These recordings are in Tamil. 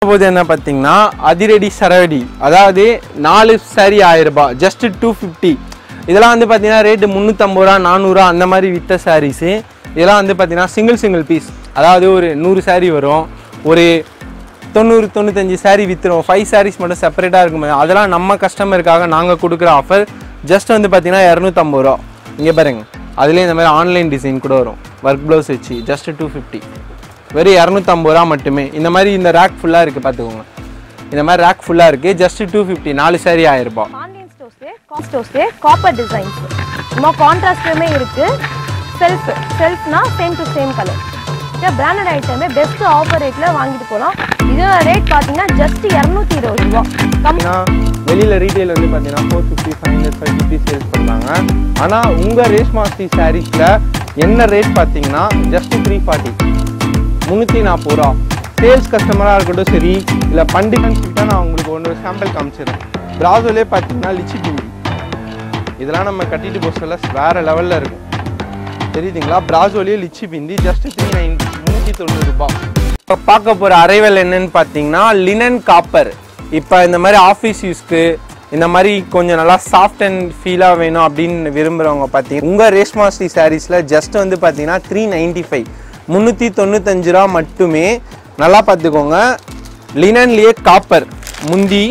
போது என்ன பார்த்தீங்கன்னா அதிரடி சரவடி அதாவது நாலு சாரி ஆயிரம் ரூபாய் ஜஸ்ட் டூ ஃபிஃப்டி இதெல்லாம் வந்து பார்த்தீங்கன்னா ரேட்டு முந்நூற்றம்பது ரூபா நானூறுரூவா அந்த மாதிரி வித்த சாரீஸு இதெல்லாம் வந்து பார்த்தீங்கன்னா சிங்கிள் சிங்கிள் பீஸ் அதாவது ஒரு நூறு saree வரும் ஒரு தொண்ணூறு தொண்ணூத்தஞ்சு saree விற்றுரும் ஃபைவ் sarees மட்டும் செப்பரேட்டாக இருக்கும் அதெல்லாம் நம்ம கஸ்டமருக்காக நாங்கள் கொடுக்குற ஆஃபர் ஜஸ்ட் வந்து பார்த்தீங்கன்னா இரநூத்தம்பது ரூபா இங்கே பாருங்க அதுலேயே இந்த மாதிரி ஆன்லைன் டிசைன் கூட வரும் ஒர்க் ப்ளவுஸ் வச்சு ஜஸ்ட் டூ ஃபிஃப்டி வெறும் இரநூத்தம்பது ரூபா மட்டுமே இந்த மாதிரி இந்த ரேக் ஃபுல்லாக இருக்குது பார்த்துக்கோங்க இந்த மாதிரி ரேக் ஃபுல்லாக இருக்குது ஜஸ்ட் டூ ஃபிஃப்டி நாலு சாரி ஆயிரம் ரூபாய் ஆன்லைன் ஸ்டோர்ஸ்லேயே காஸ்ட் ஸ்டோர்ஸ்லேயே காப்பர் டிசைன்ஸ் சும்மா கான்ட்ராஸ்ட்லையுமே இருக்கு செல்ஃப் செல்ஃப்னா same to same colour branded ஐட்டமே பெஸ்ட் ஆஃபர் ரேட்டில் வாங்கிட்டு போகலாம் இதோட ரேட் பார்த்தீங்கன்னா ஜஸ்ட் இரநூத்தி இருபது ரூபா கம் பார்த்தீங்கன்னா வெளியில் ரீட்டைல் வந்து பார்த்தீங்கன்னா four fifty five hundred five fifty sales பண்ணுறாங்க ஆனால் உங்கள் ரேஷ்மாஸ்டி சாரீஸில் என்ன ரேட் பார்த்தீங்கன்னா ஜஸ்ட் த்ரீ ஃபார்ட்டி முந்நூற்றி நாற்பது ரூபா சேல்ஸ் கஸ்டமராக இருக்கட்டும் சரி இல்லை பண்டிகன் கிட்ட நான் உங்களுக்கு ஒன்று சாம்பிள் காமிச்சிடுறேன் பிராசோலே பார்த்தீங்கன்னா லிச்சி பிண்டி இதெல்லாம் நம்ம கட்டிட்டு போக சொல்ல வேறு லெவலில் இருக்கும் தெரியுதுங்களா பிராசோலியே லிச்சி பிந்தி ஜஸ்ட் த்ரீ நைன்டி முந்நூற்றி தொண்ணூறு ரூபாய் இப்போ பார்க்க போகிற அரைவல் என்னன்னு பார்த்தீங்கன்னா லினன் காப்பர் இப்போ இந்த மாதிரி ஆஃபீஸ் யூஸ்க்கு இந்த மாதிரி கொஞ்சம் நல்லா சாஃப்ட் அண்ட் ஃபீலாக வேணும் அப்படின்னு விரும்புகிறவங்க பார்த்தீங்கன்னா உங்கள் ரேஷ்மாஸ்டி சாரீஸில் ஜஸ்ட் வந்து பார்த்தீங்கன்னா த்ரீ நைன்டி ஃபைவ் முந்நூற்றி தொண்ணூத்தஞ்சு ரூபா மட்டுமே நல்லா பார்த்துக்கோங்க லினன்லேயே காப்பர் முந்தி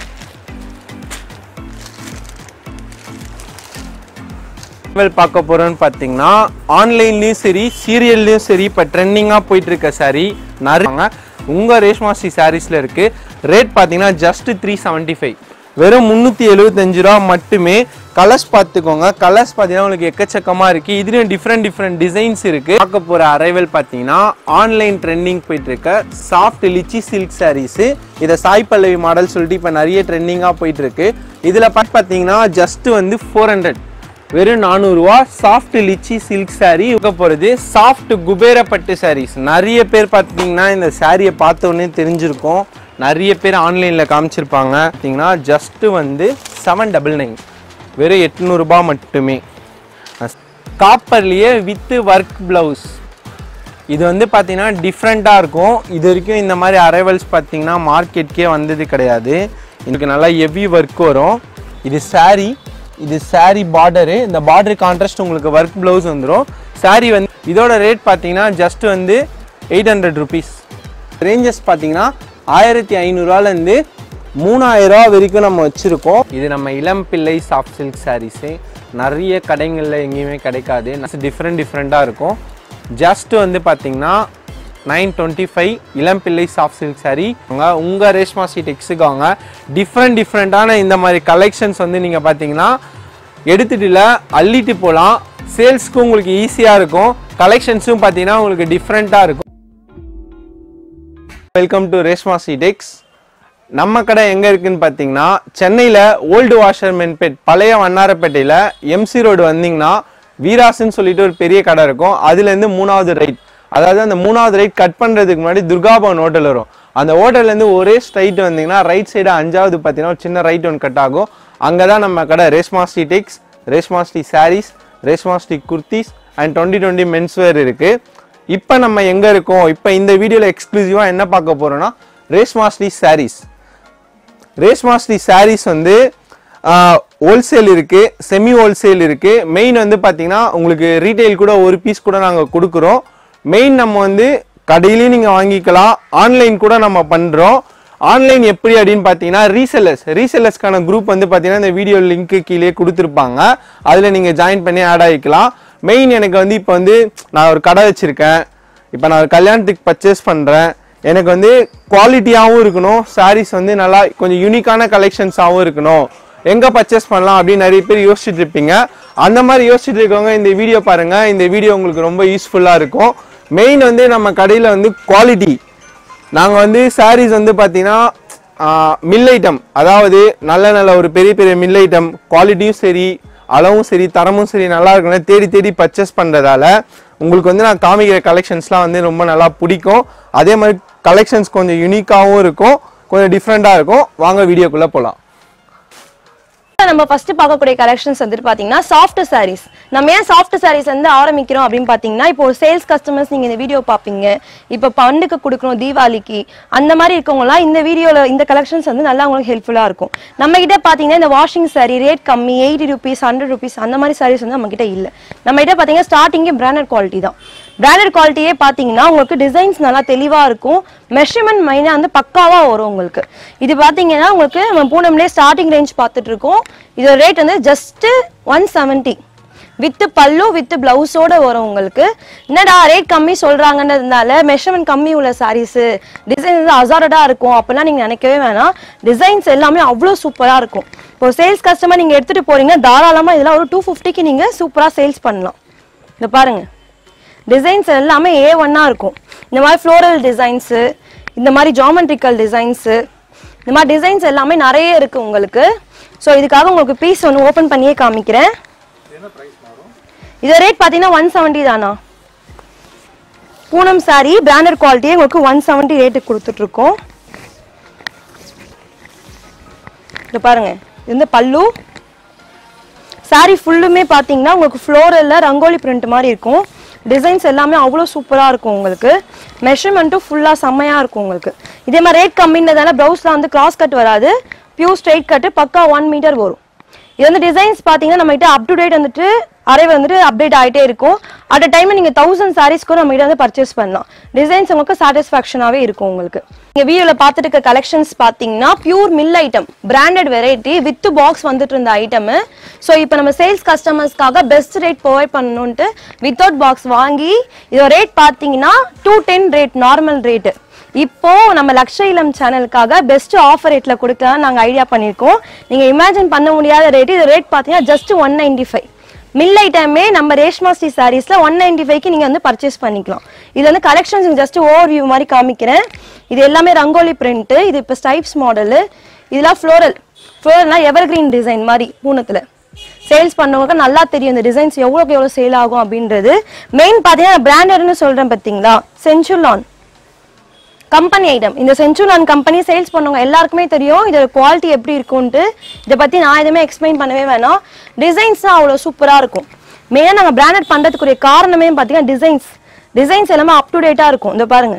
ட்ராவல் பார்க்க போகிறோன்னு பார்த்தீங்கன்னா ஆன்லைன்லேயும் சரி சீரியல்லையும் சரி இப்போ ட்ரெண்டிங்காக போயிட்டு இருக்க சாரி நிறைய உங்கள் ரேஷ்மாசி சாரீஸில் இருக்குது ரேட் பார்த்தீங்கன்னா ஜஸ்ட் த்ரீ செவன்ட்டி ஃபைவ் வெறும் முந்நூற்றி எழுபத்தஞ்சு ரூபா மட்டுமே கலர்ஸ் பார்த்துக்கோங்க கலர்ஸ் பார்த்தீங்கன்னா உங்களுக்கு எக்கச்சக்கமாக இருக்குது இதுலேயும் டிஃப்ரெண்ட் டிஃப்ரெண்ட் டிசைன்ஸ் இருக்குது பார்க்க போகிற அரைவல் பார்த்தீங்கன்னா ஆன்லைன் ட்ரெண்டிங் போயிட்டு இருக்க சாஃப்ட் லிச்சி சில்க் சாரீஸு இதை சாய் பல்லவி மாடல் சொல்லிட்டு இப்போ நிறைய ட்ரெண்டிங்காக போயிட்டு இருக்கு இதில் பார்த்து பார்த்தீங்கன்னா ஜஸ்ட் வந்து ஃபோர் ஹண்ட்ரட் வெறும் நானூறுரூவா சாஃப்ட் லிச்சி சில்க் saree இருக்க போகிறது சாஃப்ட் குபேரப்பட்டு sarees நிறைய பேர் பார்த்தீங்கன்னா இந்த சாரியை பார்த்த உடனே தெரிஞ்சிருக்கும் நிறைய பேர் ஆன்லைனில் காமிச்சிருப்பாங்க பார்த்தீங்கன்னா ஜஸ்ட்டு வந்து செவன் டபுள் நைன் வெறும் எட்நூறுபா மட்டுமே காப்பர்லேயே வித்து ஒர்க் ப்ளவுஸ் இது வந்து பார்த்தீங்கன்னா டிஃப்ரெண்ட்டாக இருக்கும் இது வரைக்கும் இந்த மாதிரி அரைவல்ஸ் பார்த்தீங்கன்னா மார்க்கெட்கே வந்தது கிடையாது இதுக்கு நல்லா ஹெவி ஒர்க் வரும் இது saree இது saree பார்டரு இந்த பார்டர் கான்ட்ராஸ்ட் உங்களுக்கு ஒர்க் ப்ளவுஸ் வந்துடும் saree வந்து இதோட ரேட் பார்த்தீங்கன்னா ஜஸ்ட் வந்து எயிட் ஹண்ட்ரட் ருபீஸ் ரேஞ்சஸ் பார்த்தீங்கன்னா ஆயிரத்தி ஐநூறுரூவாலேருந்து மூணாயிரரூவா வரைக்கும் நம்ம வச்சுருக்கோம் இது நம்ம இளம் பிள்ளை சாஃப்ட் சில்க் சாரீஸு நிறைய கடைகளில் எங்கேயுமே கிடைக்காது டிஃப்ரெண்ட் டிஃப்ரெண்ட்டாக இருக்கும் ஜஸ்ட் வந்து பார்த்தீங்கன்னா nine twenty five Elampillai soft silk sari உங்கள் ரேஷ்மா சீட் எக்ஸுக்காங்க டிஃப்ரெண்ட் டிஃப்ரெண்ட்டான இந்த மாதிரி கலெக்ஷன்ஸ் வந்து நீங்கள் பார்த்தீங்கன்னா எடுத்துட்டு இல்லை அள்ளிட்டு போகலாம் சேல்ஸ்க்கு உங்களுக்கு ஈஸியாக இருக்கும் கலெக்ஷன்ஸும் பார்த்தீங்கன்னா உங்களுக்கு டிஃப்ரெண்ட்டாக இருக்கும் வெல்கம் டு ரேஷ்மா சீடெக்ஸ் நம்ம கடை எங்கே இருக்குன்னு பார்த்தீங்கன்னா சென்னையில் ஓல்டு வாஷர் மென்பேட் பழைய வண்ணாரப்பேட்டையில் எம்சி ரோடு வந்தீங்கன்னா வீராஸ்ன்னு சொல்லிட்டு ஒரு பெரிய கடை இருக்கும் அதுலேருந்து மூணாவது ரைட் அதாவது அந்த மூணாவது ரைட் கட் பண்ணுறதுக்கு முன்னாடி துர்காபவன் ஹோட்டல் வரும் அந்த ஹோட்டல்லேருந்து ஒரே ஸ்ட்ரைட் வந்தீங்கன்னா ரைட் சைடு அஞ்சாவது பார்த்தீங்கன்னா ஒரு சின்ன ரைட் ஒன்று கட் ஆகும் அங்கே தான் நம்ம கடை ரேஷ்மா ஸ்டீடெக்ஸ் Reshma Shri saris Reshma Shri kurtis and twenty twenty menswear இருக்குது இப்போ நம்ம எங்கே இருக்கோம் இப்போ இந்த வீடியோவில் எக்ஸ்க்ளூசிவாக என்ன பார்க்க போகிறோன்னா ரேஷ்மா ஸ்ரீ சாரீஸ் ரேஷ்மா ஸ்ரீ சாரீஸ் வந்து ஹோல்சேல் இருக்கு செமி ஹோல்சேல் இருக்கு மெயின் வந்து பார்த்தீங்கன்னா உங்களுக்கு ரீட்டைல் கூட ஒரு பீஸ் கூட நாங்கள் கொடுக்குறோம் மெயின் நம்ம வந்து கடையிலையும் நீங்கள் வாங்கிக்கலாம் ஆன்லைன் கூட நம்ம பண்ணுறோம் ஆன்லைன் எப்படி அப்படின்னு பார்த்தீங்கன்னா ரீசெல்லர்ஸ் ரீசெல்லர்ஸ்க்கான குரூப் வந்து பார்த்தீங்கன்னா இந்த வீடியோ லிங்க்கு கீழே கொடுத்துருப்பாங்க அதில் நீங்கள் ஜாயின் பண்ணி ஆட் ஆகிக்கலாம் மெயின் எனக்கு வந்து இப்போ வந்து நான் ஒரு கடை வச்சுருக்கேன் இப்போ நான் ஒரு கல்யாணத்துக்கு பர்ச்சேஸ் பண்ணுறேன் எனக்கு வந்து குவாலிட்டியாகவும் இருக்கணும் sarees வந்து நல்லா கொஞ்சம் யூனிக்கான கலெக்ஷன்ஸாகவும் இருக்கணும் எங்கே பர்ச்சேஸ் பண்ணலாம் அப்படின்னு நிறைய பேர் யோசிச்சுட்டு இருப்பீங்க அந்த மாதிரி யோசிச்சுட்டு இருக்கவங்க இந்த வீடியோ பாருங்கள் இந்த வீடியோ உங்களுக்கு ரொம்ப யூஸ்ஃபுல்லாக இருக்கும் மெயின் வந்து நம்ம கடையில் வந்து குவாலிட்டி நாங்கள் வந்து sarees வந்து பார்த்தீங்கன்னா மில் ஐட்டம் அதாவது நல்ல நல்ல ஒரு பெரிய பெரிய மில் ஐட்டம் குவாலிட்டியும் சரி அளவும் சரி தரமும் சரி நல்லா இருக்கணும் தேடி தேடி பர்ச்சேஸ் பண்ணுறதால உங்களுக்கு வந்து நான் காமிக்கிற கலெக்ஷன்ஸ்லாம் வந்து ரொம்ப நல்லா பிடிக்கும் அதே மாதிரி கலெக்ஷன்ஸ் கொஞ்சம் யூனிக்காகவும் இருக்கும் கொஞ்சம் டிஃப்ரெண்ட்டாக இருக்கும் வாங்க வீடியோக்குள்ளே போகலாம் நம்ம ஃபர்ஸ்ட் பார்க்கக்கூடிய கலெக்ஷன்ஸ் வந்துட்டு பாத்தீங்கன்னா சாஃப்ட் sarees நம்ம ஏன் சாஃப்ட் sarees வந்து ஆரம்பிக்கிறோம் அப்படின்னு பாத்தீங்கன்னா இப்போ ஒரு சேல்ஸ் கஸ்டமர்ஸ் நீங்க இந்த வீடியோ பாப்பீங்க இப்போ பண்டுக்கு கொடுக்குறோம் தீபாவளிக்கு அந்த மாதிரி இருக்கவங்கலாம் இந்த வீடியோல இந்த கலெக்ஷன்ஸ் வந்து நல்லா உங்களுக்கு ஹெல்ப்ஃபுல்லா இருக்கும் நம்ம கிட்ட பாத்தீங்கன்னா இந்த வாஷிங் saree ரேட் கம்மி எயிட்டி ருபீஸ் ஹண்ட்ரட் ருபீஸ் அந்த மாதிரி sarees வந்து நம்ம கிட்ட இல்ல நம்ம கிட்ட பாத்தீங்கன்னா ஸ்டார்டிங்கே பிராண்டட் குவாலிட்டி தான் பிராண்டட் குவாலிட்டியே பாத்தீங்கன்னா உங்களுக்கு டிசைன்ஸ் நல்லா தெளிவா இருக்கும் மெஷர்மெண்ட் மைனா வந்து பக்காவா வரும் உங்களுக்கு இது பாத்தீங்கன்னா உங்களுக்கு நம்ம பூனம்லேயே ஸ்டார்டிங் ரேஞ்ச் பார்த்துட்டு இருக்கோம் இதோட ரேட் வந்து just one seventy with pallu with பிளவுஸோட வரும் உங்களுக்கு என்னடா ரேட் கம்மி சொல்றாங்கன்றதுனால மெஷர்மெண்ட் கம்மி உள்ள சாரீஸ் டிசைன் வந்து அசாரடா இருக்கும் அப்பெல்லாம் நீங்க நினைக்கவே வேணாம் டிசைன்ஸ் எல்லாமே அவ்வளோ சூப்பரா இருக்கும் இப்போ சேல்ஸ் கஸ்டமர் நீங்க எடுத்துட்டு போறீங்க தாராளமா இதெல்லாம் ஒரு டூ ஃபிஃப்டிக்கு நீங்க சூப்பரா சேல்ஸ் பண்ணலாம் இந்த பாருங்க டிசைன்ஸ் எல்லாமே ஏ ஒன்னா இருக்கும் இந்த மாதிரி ஃப்ளோரல் டிசைன்ஸு இந்த மாதிரி ஜாமெட்ரிக்கல் டிசைன்ஸு இந்த மாதிரி டிசைன்ஸ் எல்லாமே நிறைய இருக்கு உங்களுக்கு ஸோ இதுக்காக உங்களுக்கு பீஸ் ஒன்று ஓப்பன் பண்ணியே காமிக்கிறேன் இது ரேட் பார்த்தீங்கன்னா ஒன் செவன்ட்டி தானா பூனம் சாரி பிராண்டட் குவாலிட்டியே உங்களுக்கு ஒன் செவன்ட்டி ரேட்டுக்கு கொடுத்துட்ருக்கோம் இது பாருங்க இது வந்து பல்லு சாரி ஃபுல்லுமே பார்த்தீங்கன்னா உங்களுக்கு ஃப்ளோரலில் ரங்கோலி பிரிண்ட் மாதிரி இருக்கும் டிசைன்ஸ் எல்லாமே அவ்வளோ சூப்பராக இருக்கும் உங்களுக்கு மெஷர்மெண்ட்டும் ஃபுல்லாக செம்மையாக இருக்கும் உங்களுக்கு இதே மாதிரி ரேட் கம்மின்றதால ப்ளவுஸில் வந்து கிராஸ் கட் வராது பியூர் ஸ்ட்ரைட் கட்டு பக்கா ஒன் மீட்டர் வரும் இது வந்து டிசைன்ஸ் பார்த்தீங்கன்னா நம்ம கிட்ட அப் டு டேட் வந்துட்டு அரை வந்துட்டு அப்டேட் ஆகிட்டே இருக்கும் அட் அ டைம் நீங்கள் தௌசண்ட் சாரீஸ்க்கும் நம்ம கிட்ட வந்து பர்ச்சேஸ் பண்ணலாம் டிசைன்ஸ் உங்களுக்கு சாட்டிஸ்ஃபேக்ஷனாகவே இருக்கும் உங்களுக்கு நீங்கள் வீடியோவில் பார்த்துட்டு இருக்க கலெக்ஷன்ஸ் பார்த்தீங்கன்னா pure mill item branded variety with box வந்துட்டு இருந்த ஐட்டம் ஸோ இப்போ நம்ம சேல்ஸ் கஸ்டமர்ஸ்க்காக பெஸ்ட் ரேட் ப்ரொவைட் பண்ணணுன்ட்டு வித்தவுட் பாக்ஸ் வாங்கி இதோட ரேட் பார்த்தீங்கன்னா two ten rate normal rate இப்போ நம்ம லக்ஷ இளம் சேனலுக்காக பெஸ்ட் ஆஃபர் ரேட்ல கொடுக்க நாங்க ஐடியா பண்ணியிருக்கோம் நீங்க இமேஜின் பண்ண முடியாத ரேட் இது ரேட் பாத்தீங்கன்னா just one ninety five mill ஐட்டமே நம்ம ரேஷ்மா ஸ்ரீ சாரீஸ்ல ஒன் நைன்டி ஃபைவ்க்கு நீங்க வந்து பர்ச்சேஸ் பண்ணிக்கலாம் இது வந்து கலெக்ஷன்ஸ் ஜஸ்ட் ஓவர் வியூ மாதிரி காமிக்கிறேன் இது எல்லாமே ரங்கோலி பிரிண்ட் இது இப்போ ஸ்டைப்ஸ் மாடலு இதெல்லாம் ஃப்ளோரல் ஃப்ளோரல்னா எவர் கிரீன் டிசைன் மாதிரி பூனத்துல சேல்ஸ் பண்ணவங்களுக்கு நல்லா தெரியும் இந்த டிசைன்ஸ் எவ்வளோக்கு எவ்வளோ சேல் ஆகும் அப்படின்றது மெயின் பார்த்தீங்கன்னா பிராண்டட்னு சொல்றேன் பார்த்தீங்களா சென்சுலான் கம்பெனி ஐட்டம் இந்த சென்ச்சுலான் கம்பெனி சேல்ஸ் பண்ணவங்க எல்லாருக்குமே தெரியும் இதோட குவாலிட்டி எப்படி இருக்கும்ட்டு இதை பற்றி நான் எதுவுமே எக்ஸ்பிளைன் பண்ணவே வேணாம் டிசைன்ஸ் தான் அவ்வளோ சூப்பராக இருக்கும் மெயினாக நாங்கள் பிராண்டட் பண்ணுறதுக்குரிய காரணமே பார்த்தீங்கன்னா டிசைன்ஸ் டிசைன்ஸ் எல்லாமே அப் டு டேட்டாக இருக்கும் இந்த பாருங்க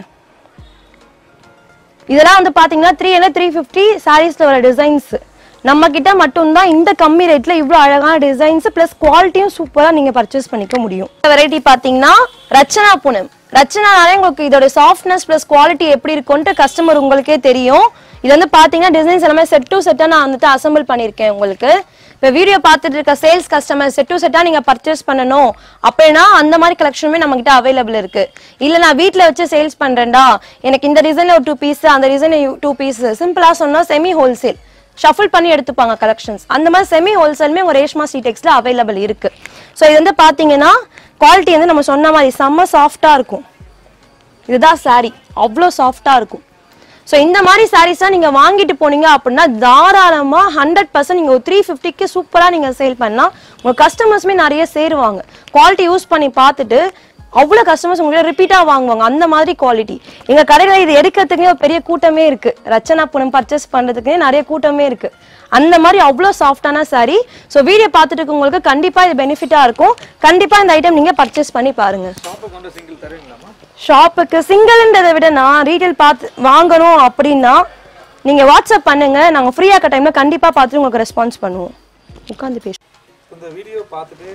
இதெல்லாம் வந்து பார்த்தீங்கன்னா த்ரீ ஹண்ட்ரட் த்ரீ ஃபிஃப்டி சாரீஸில் வர டிசைன்ஸ் நம்ம கிட்ட மட்டும்தான் இந்த கம்மி ரேட்ல இவ்வளோ அழகான டிசைன்ஸ் ப்ளஸ் குவாலிட்டியும் சூப்பராக நீங்கள் பர்ச்சேஸ் பண்ணிக்க முடியும் வெரைட்டி பார்த்தீங்கன்னா ரச்சனா பூனம் ரச்சனாலே உங்களுக்கு இதோட சாஃப்ட்னஸ் ப்ளஸ் குவாலிட்டி எப்படி இருக்கும்ட்டு கஸ்டமர் உங்களுக்கே தெரியும் இது வந்து பார்த்தீங்கன்னா டிசைன்ஸ் எல்லாமே செட் டு செட்டாக நான் வந்துட்டு அசம்பிள் பண்ணியிருக்கேன் உங்களுக்கு இப்போ வீடியோ பார்த்துட்டு இருக்க சேல்ஸ் கஸ்டமர் செட் டு செட்டாக நீங்கள் பர்ச்சேஸ் பண்ணணும் அப்படின்னா அந்த மாதிரி கலெக்ஷனுமே நம்ம கிட்ட அவைலபிள் இருக்கு இல்லை நான் வீட்டில் வச்சு சேல்ஸ் பண்ணுறேன்டா எனக்கு இந்த டிசைனில் ஒரு டூ பீஸ் அந்த டிசைனில் டூ பீஸ் சிம்பிளாக சொன்னால் செமி ஹோல்சேல் ஷஃபிள் பண்ணி எடுத்துப்பாங்க கலெக்ஷன்ஸ் அந்த மாதிரி செமி ஹோல்சேலுமே உங்க ரேஷ்மா ஸ்டீடெக்ஸ்ல அவைலபிள் இருக்கு ஸோ இது வந்து பாத்தீங்கன்னா குவாலிட்டி வந்து நம்ம சொன்ன மாதிரி செம்ம சாஃப்டா இருக்கும் இதுதான் saree அவ்வளோ சாஃப்டா இருக்கும் ஸோ இந்த மாதிரி சாரீஸாக நீங்கள் வாங்கிட்டு போனீங்க அப்படின்னா தாராளமாக ஹண்ட்ரட் பர்சன்ட் நீங்கள் ஒரு த்ரீ ஃபிஃப்டிக்கு சூப்பராக நீங்கள் சேல் பண்ணலாம் உங்கள் கஸ்டமர்ஸுமே நிறைய சேருவாங்க குவாலிட்டி யூஸ் பண்ணி பார்த்துட்டு அவ்வளோ கஸ்டமர்ஸ் உங்கள்கிட்ட ரிப்பீட்டாக வாங்குவாங்க அந்த மாதிரி குவாலிட்டி எங்கள் கடையில் இது எடுக்கிறதுக்கே ஒரு பெரிய கூட்டமே இருக்கு ரச்சனா புனம் பர்ச்சேஸ் பண்ணுறதுக்கே நிறைய கூட்டமே இருக்கு அந்த மாதிரி அவ்வளோ சாஃப்டான saree ஸோ வீடியோ பார்த்துட்டு இருக்கவங்களுக்கு கண்டிப்பாக இது பெனிஃபிட்டாக இருக்கும் கண்டிப்பாக இந்த ஐட்டம் நீங்கள் பர்ச்சேஸ் பண்ணி பாருங்க ஷாப்புக்கு வந்து சிங்கிள் தருவீங்களாமா ஷாப்புக்கு சிங்கிள்ன்றதை விட நான் ரீட்டைல் பார்த்து வாங்கணும் அப்படின்னா நீங்க வாட்ஸ்அப் பண்ணுங்க நாங்க ஃப்ரீயா இருக்க டைம்ல கண்டிப்பா பார்த்துட்டு உங்களுக்கு ரெஸ்பான்ஸ் பண்ணுவோம் உட்காந்து பேச இந்த வீடியோ பார்த்துட்டு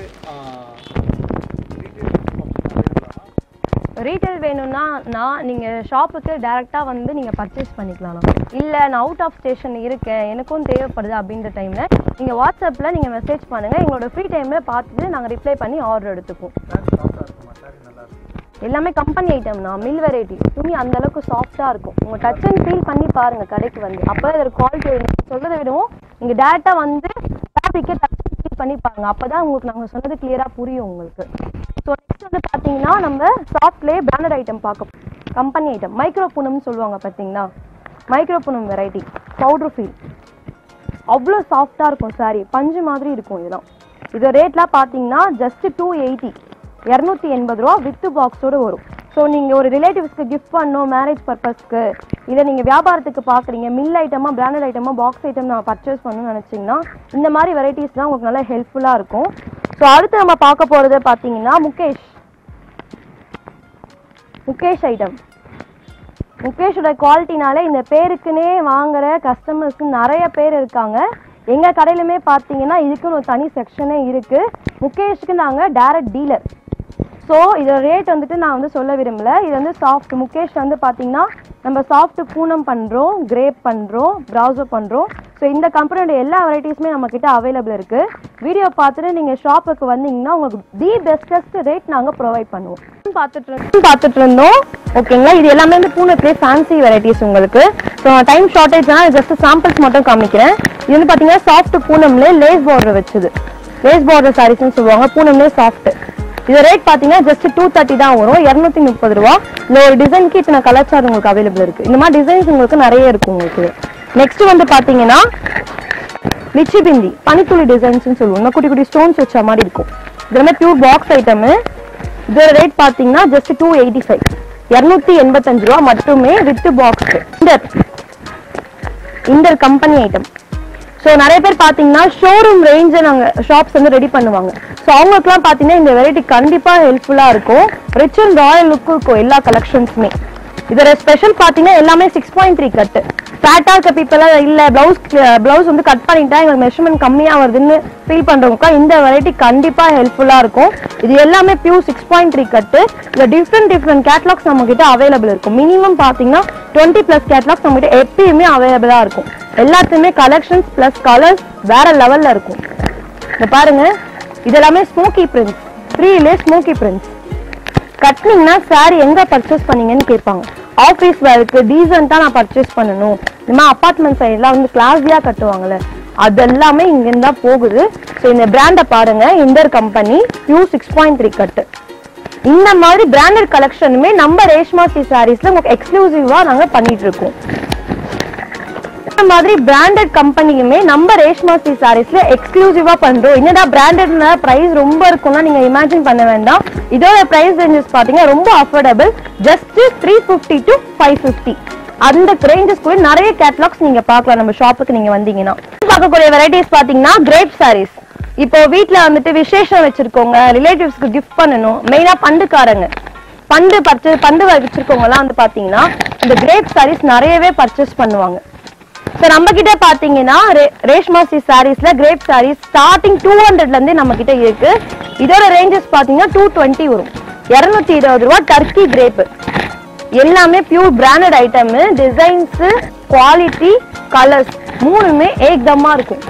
ரீட்டைல் வேணும்னா நான் நீங்க ஷாப்புக்கு டைரக்டா வந்து நீங்க பர்ச்சேஸ் பண்ணிக்கலாம் இல்ல நான் அவுட் ஆஃப் ஸ்டேஷன் இருக்கேன் எனக்கும் தேவைப்படுது அப்படின்ற டைம்ல நீங்க வாட்ஸ்அப்ல நீங்க மெசேஜ் பண்ணுங்க எங்களோட ஃப்ரீ டைம்ல பார்த்துட்டு நாங்க ரிப்ளை பண்ணி ஆர்டர் எடுத்துப்போம் எல்லாமே கம்பெனி ஐட்டம் தான் மில் வெரைட்டி துணி அந்த அளவுக்கு சாஃப்டா இருக்கும் உங்க டச் அண்ட் ஃபீல் பண்ணி பாருங்க கடைக்கு வந்து அப்பதான் இதோட குவாலிட்டி சொல்றதை விடவும் நீங்க டேரக்டா வந்து ஃபேப்ரிக்கே டச் அண்ட் ஃபீல் பண்ணி பாருங்க அப்பதான் உங்களுக்கு நாங்க சொன்னது கிளியரா புரியும் உங்களுக்கு ஸோ நெக்ஸ்ட் வந்து பாத்தீங்கன்னா நம்ம சாஃப்ட்லேயே பிராண்டட் ஐட்டம் பார்க்க கம்பெனி ஐட்டம் மைக்ரோ பூனம்னு சொல்லுவாங்க பாத்தீங்களா micro Poonam variety powder feel அவ்வளோ சாஃப்டாக இருக்கும் சாரி பஞ்சு மாதிரி இருக்கும் இதெல்லாம் இது ரேட்லாம் பார்த்தீங்கன்னா ஜஸ்ட் டூ எயிட்டி இரநூத்தி எண்பது ரூபா வித்து பாக்ஸோட வரும் ஸோ நீங்கள் ஒரு ரிலேட்டிவ்ஸ்க்கு கிஃப்ட் பண்ணணும் மேரேஜ் பர்பஸ்க்கு இல்லை நீங்கள் வியாபாரத்துக்கு பார்க்குறீங்க மில் ஐட்டமாக பிராண்டட் ஐட்டமாக பாக்ஸ் ஐட்டம் நான் பர்ச்சேஸ் பண்ணணும்னு நினச்சிங்கன்னா இந்த மாதிரி வெரைட்டிஸ் தான் உங்களுக்கு நல்லா ஹெல்ப்ஃபுல்லாக இருக்கும் ஸோ அடுத்து நம்ம பார்க்க போகிறது பார்த்தீங்கன்னா முகேஷ் முகேஷ் ஐட்டம் முகேஷோட குவாலிட்டினால இந்த பேருக்குன்னே வாங்குற கஸ்டமர்ஸ் நிறைய பேர் இருக்காங்க எங்க கடையிலுமே பார்த்தீங்கன்னா இதுக்குன்னு ஒரு தனி செக்ஷனே இருக்கு முகேஷ்க்கு நாங்க டைரக்ட் டீலர் ஸோ இதோட ரேட் வந்துட்டு நான் வந்து சொல்ல விரும்பல இது வந்து சாஃப்ட் முகேஷ் வந்து பார்த்தீங்கன்னா நம்ம சாஃப்ட் பூனம் பண்ணுறோம் கிரேப் பண்ணுறோம் ப்ரௌசர் பண்ணுறோம் ஸோ இந்த கம்பெனியோட எல்லா வெரைட்டிஸுமே நம்ம கிட்ட அவைலபிள் இருக்கு வீடியோ பார்த்துட்டு நீங்கள் ஷாப்புக்கு வந்தீங்கன்னா உங்களுக்கு தி பெஸ்டஸ்ட் ரேட் நாங்கள் ப்ரொவைட் பண்ணுவோம் பார்த்துட்டு இருந்தோம் பார்த்துட்டு இருந்தோம் ஓகேங்களா இது எல்லாமே வந்து பூனத்துலேயே ஃபேன்சி வெரைட்டிஸ் உங்களுக்கு ஸோ டைம் ஷார்ட்டேஜ்னா ஜஸ்ட் சாம்பிள்ஸ் மட்டும் காமிக்கிறேன் இது வந்து பார்த்தீங்கன்னா சாஃப்ட் பூனம்லேயே லேஸ் பார்டர் வச்சுது லேஸ் பார்டர் சாரீஸ்னு சொல்லுவாங்க பூனம்லேயே சாஃப்ட் இது ரேட் பார்த்தீங்கன்னா ஜஸ்ட் டூ தேர்ட்டி தான் வரும் இரநூத்தி முப்பது ரூபா இந்த ஒரு டிசைனுக்கு இத்தனை கலர்ச்சார் உங்களுக்கு அவைலபிள் இருக்கு இந்த மாதிரி டிசைன்ஸ் உங்களுக்கு நிறைய இருக்கும் உங்களுக்கு நெக்ஸ்ட் வந்து பார்த்தீங்கன்னா லிச்சி பிந்தி பனித்துளி டிசைன்ஸ்னு சொல்லுவோம் இன்னும் குட்டி குட்டி ஸ்டோன்ஸ் வச்ச மாதிரி இருக்கும் இது வந்து பியூர் பாக்ஸ் ஐட்டம் இதோட ரேட் பார்த்தீங்கன்னா ஜஸ்ட் டூ எயிட்டி ஃபைவ் இரநூத்தி எண்பத்தஞ்சு ரூபா மட்டுமே வித் பாக்ஸ் இந்த இந்த கம்பெனி ஐட்டம் ஸோ நிறைய பேர் பார்த்தீங்கன்னா ஷோரூம் ரேஞ்சை நாங்கள் ஷாப்ஸ் வந்து ரெடி பண்ணுவாங்க ஸோ அவங்களுக்குலாம் பார்த்தீங்கன்னா இந்த வெரைட்டி கண்டிப்பாக ஹெல்ப்ஃபுல்லாக இருக்கும் ரிச் அண்ட் ராயல் லுக்கும் இருக்கும் எல்லா கலெக்ஷன்ஸுமே இதோட ஸ்பெஷல் பார்த்தீங்கன்னா எல்லாமே சிக்ஸ் பாயிண்ட் த்ரீ கட்டு ஃபேட்டாக இருக்க பீப்பிளாக இல்லை ப்ளவுஸ் ப்ளவுஸ் வந்து கட் பண்ணிட்டா எங்களுக்கு மெஷர்மெண்ட் கம்மியாக வருதுன்னு ஃபீல் பண்ணுறவங்க இந்த வெரைட்டி கண்டிப்பாக ஹெல்ப்ஃபுல்லாக இருக்கும் இது எல்லாமே pure six point three cut இதில் டிஃப்ரெண்ட் டிஃப்ரெண்ட் கேட்லாக்ஸ் நம்ம கிட்ட அவைலபிள் இருக்கும் மினிமம் பார்த்தீங்கன்னா டுவெண்ட்டி ப்ளஸ் கேட்லாக்ஸ் நம்ம கிட்ட எப்பயுமே அவைலபிளாக இருக்கும் எல்லாத்துக்குமே கலெக்ஷன்ஸ் ப்ளஸ் கலர்ஸ் வேற லெவலில் இருக்கும் இந்த பாருங்க இது எல்லாமே ஸ்மோக்கி பிரிண்ட்ஸ் த்ரீலே ஸ்மோக்கி பிரிண்ட்ஸ் கட்டினீங்கன்னா சாரி எங்க பர்ச்சேஸ் பண்ணீங்கன்னு கேட்பாங்க ஆஃபீஸ் வேருக்கு டீசெண்டாக நான் பர்ச்சேஸ் பண்ணணும் இந்த மாதிரி அப்பார்ட்மெண்ட் சைட்லாம் வந்து கிளாஸியாக கட்டுவாங்கல்ல அதெல்லாமே இங்கேருந்து தான் போகுது ஸோ இந்த பிராண்டை பாருங்க இந்தர் company pure six point three cut இந்த மாதிரி பிராண்டட் கலெக்ஷனுமே நம்ம ரேஷ்மா சி சாரீஸ்ல உங்களுக்கு எக்ஸ்க்ளூசிவா நாங்க பண்ணிட்டு இருக்கோம் இந்த மாதிரி பிராண்டட் கம்பெனியுமே நம்ம ரேஷ்மா சி சாரீஸ்ல எக்ஸ்க்ளூசிவா பண்றோம் என்னடா பிராண்டட்னா பிரைஸ் ரொம்ப இருக்கும்னா நீங்க இமேஜின் பண்ண வேண்டாம் இதோட பிரைஸ் ரேஞ்சஸ் பாத்தீங்கன்னா ரொம்ப affordable just three fifty to five fifty அந்த ரேஞ்சஸ் கூட நிறைய கேட்லாக்ஸ் நீங்க பார்க்கலாம் நம்ம ஷாப்புக்கு நீங்க வந்தீங்கன்னா பார்க்கக்கூடிய வெரைட்டிஸ் பாத்தீங்கன்னா கிரேப் சாரீஸ் இப்போ வீட்ல வந்துட்டு விசேஷம் வச்சிருக்கோங்க ரிலேட்டிவ்ஸ்க்கு கிஃப்ட் பண்ணணும் மெயினா பண்டுக்காரங்க பண்டு பர்ச்சேஸ் பண்டு வச்சிருக்கவங்கலாம் வந்து பாத்தீங்கன்னா இந்த கிரேப் சாரீஸ் நிறையவே பர்ச்சேஸ் பண்ணுவாங்க ஸோ நம்ம கிட்ட பாத்தீங்கன்னா ரே- ரேஷ்மா சி சாரீஸ்ல கிரேப் சாரீஸ் ஸ்டார்டிங் டூ ஹண்ட்ரட்ல இருந்தே நம்ம கிட்ட இருக்கு இதோட ரேஞ்சஸ் பாத்தீங்கன்னா டூ டுவெண்ட்டி வரும் இரநூத்தி இருபது ரூபா டர்க்கி கிரேப் எல்லாமே pure branded item designs quality colours மூணுமே ஏக்தமா இருக்கும்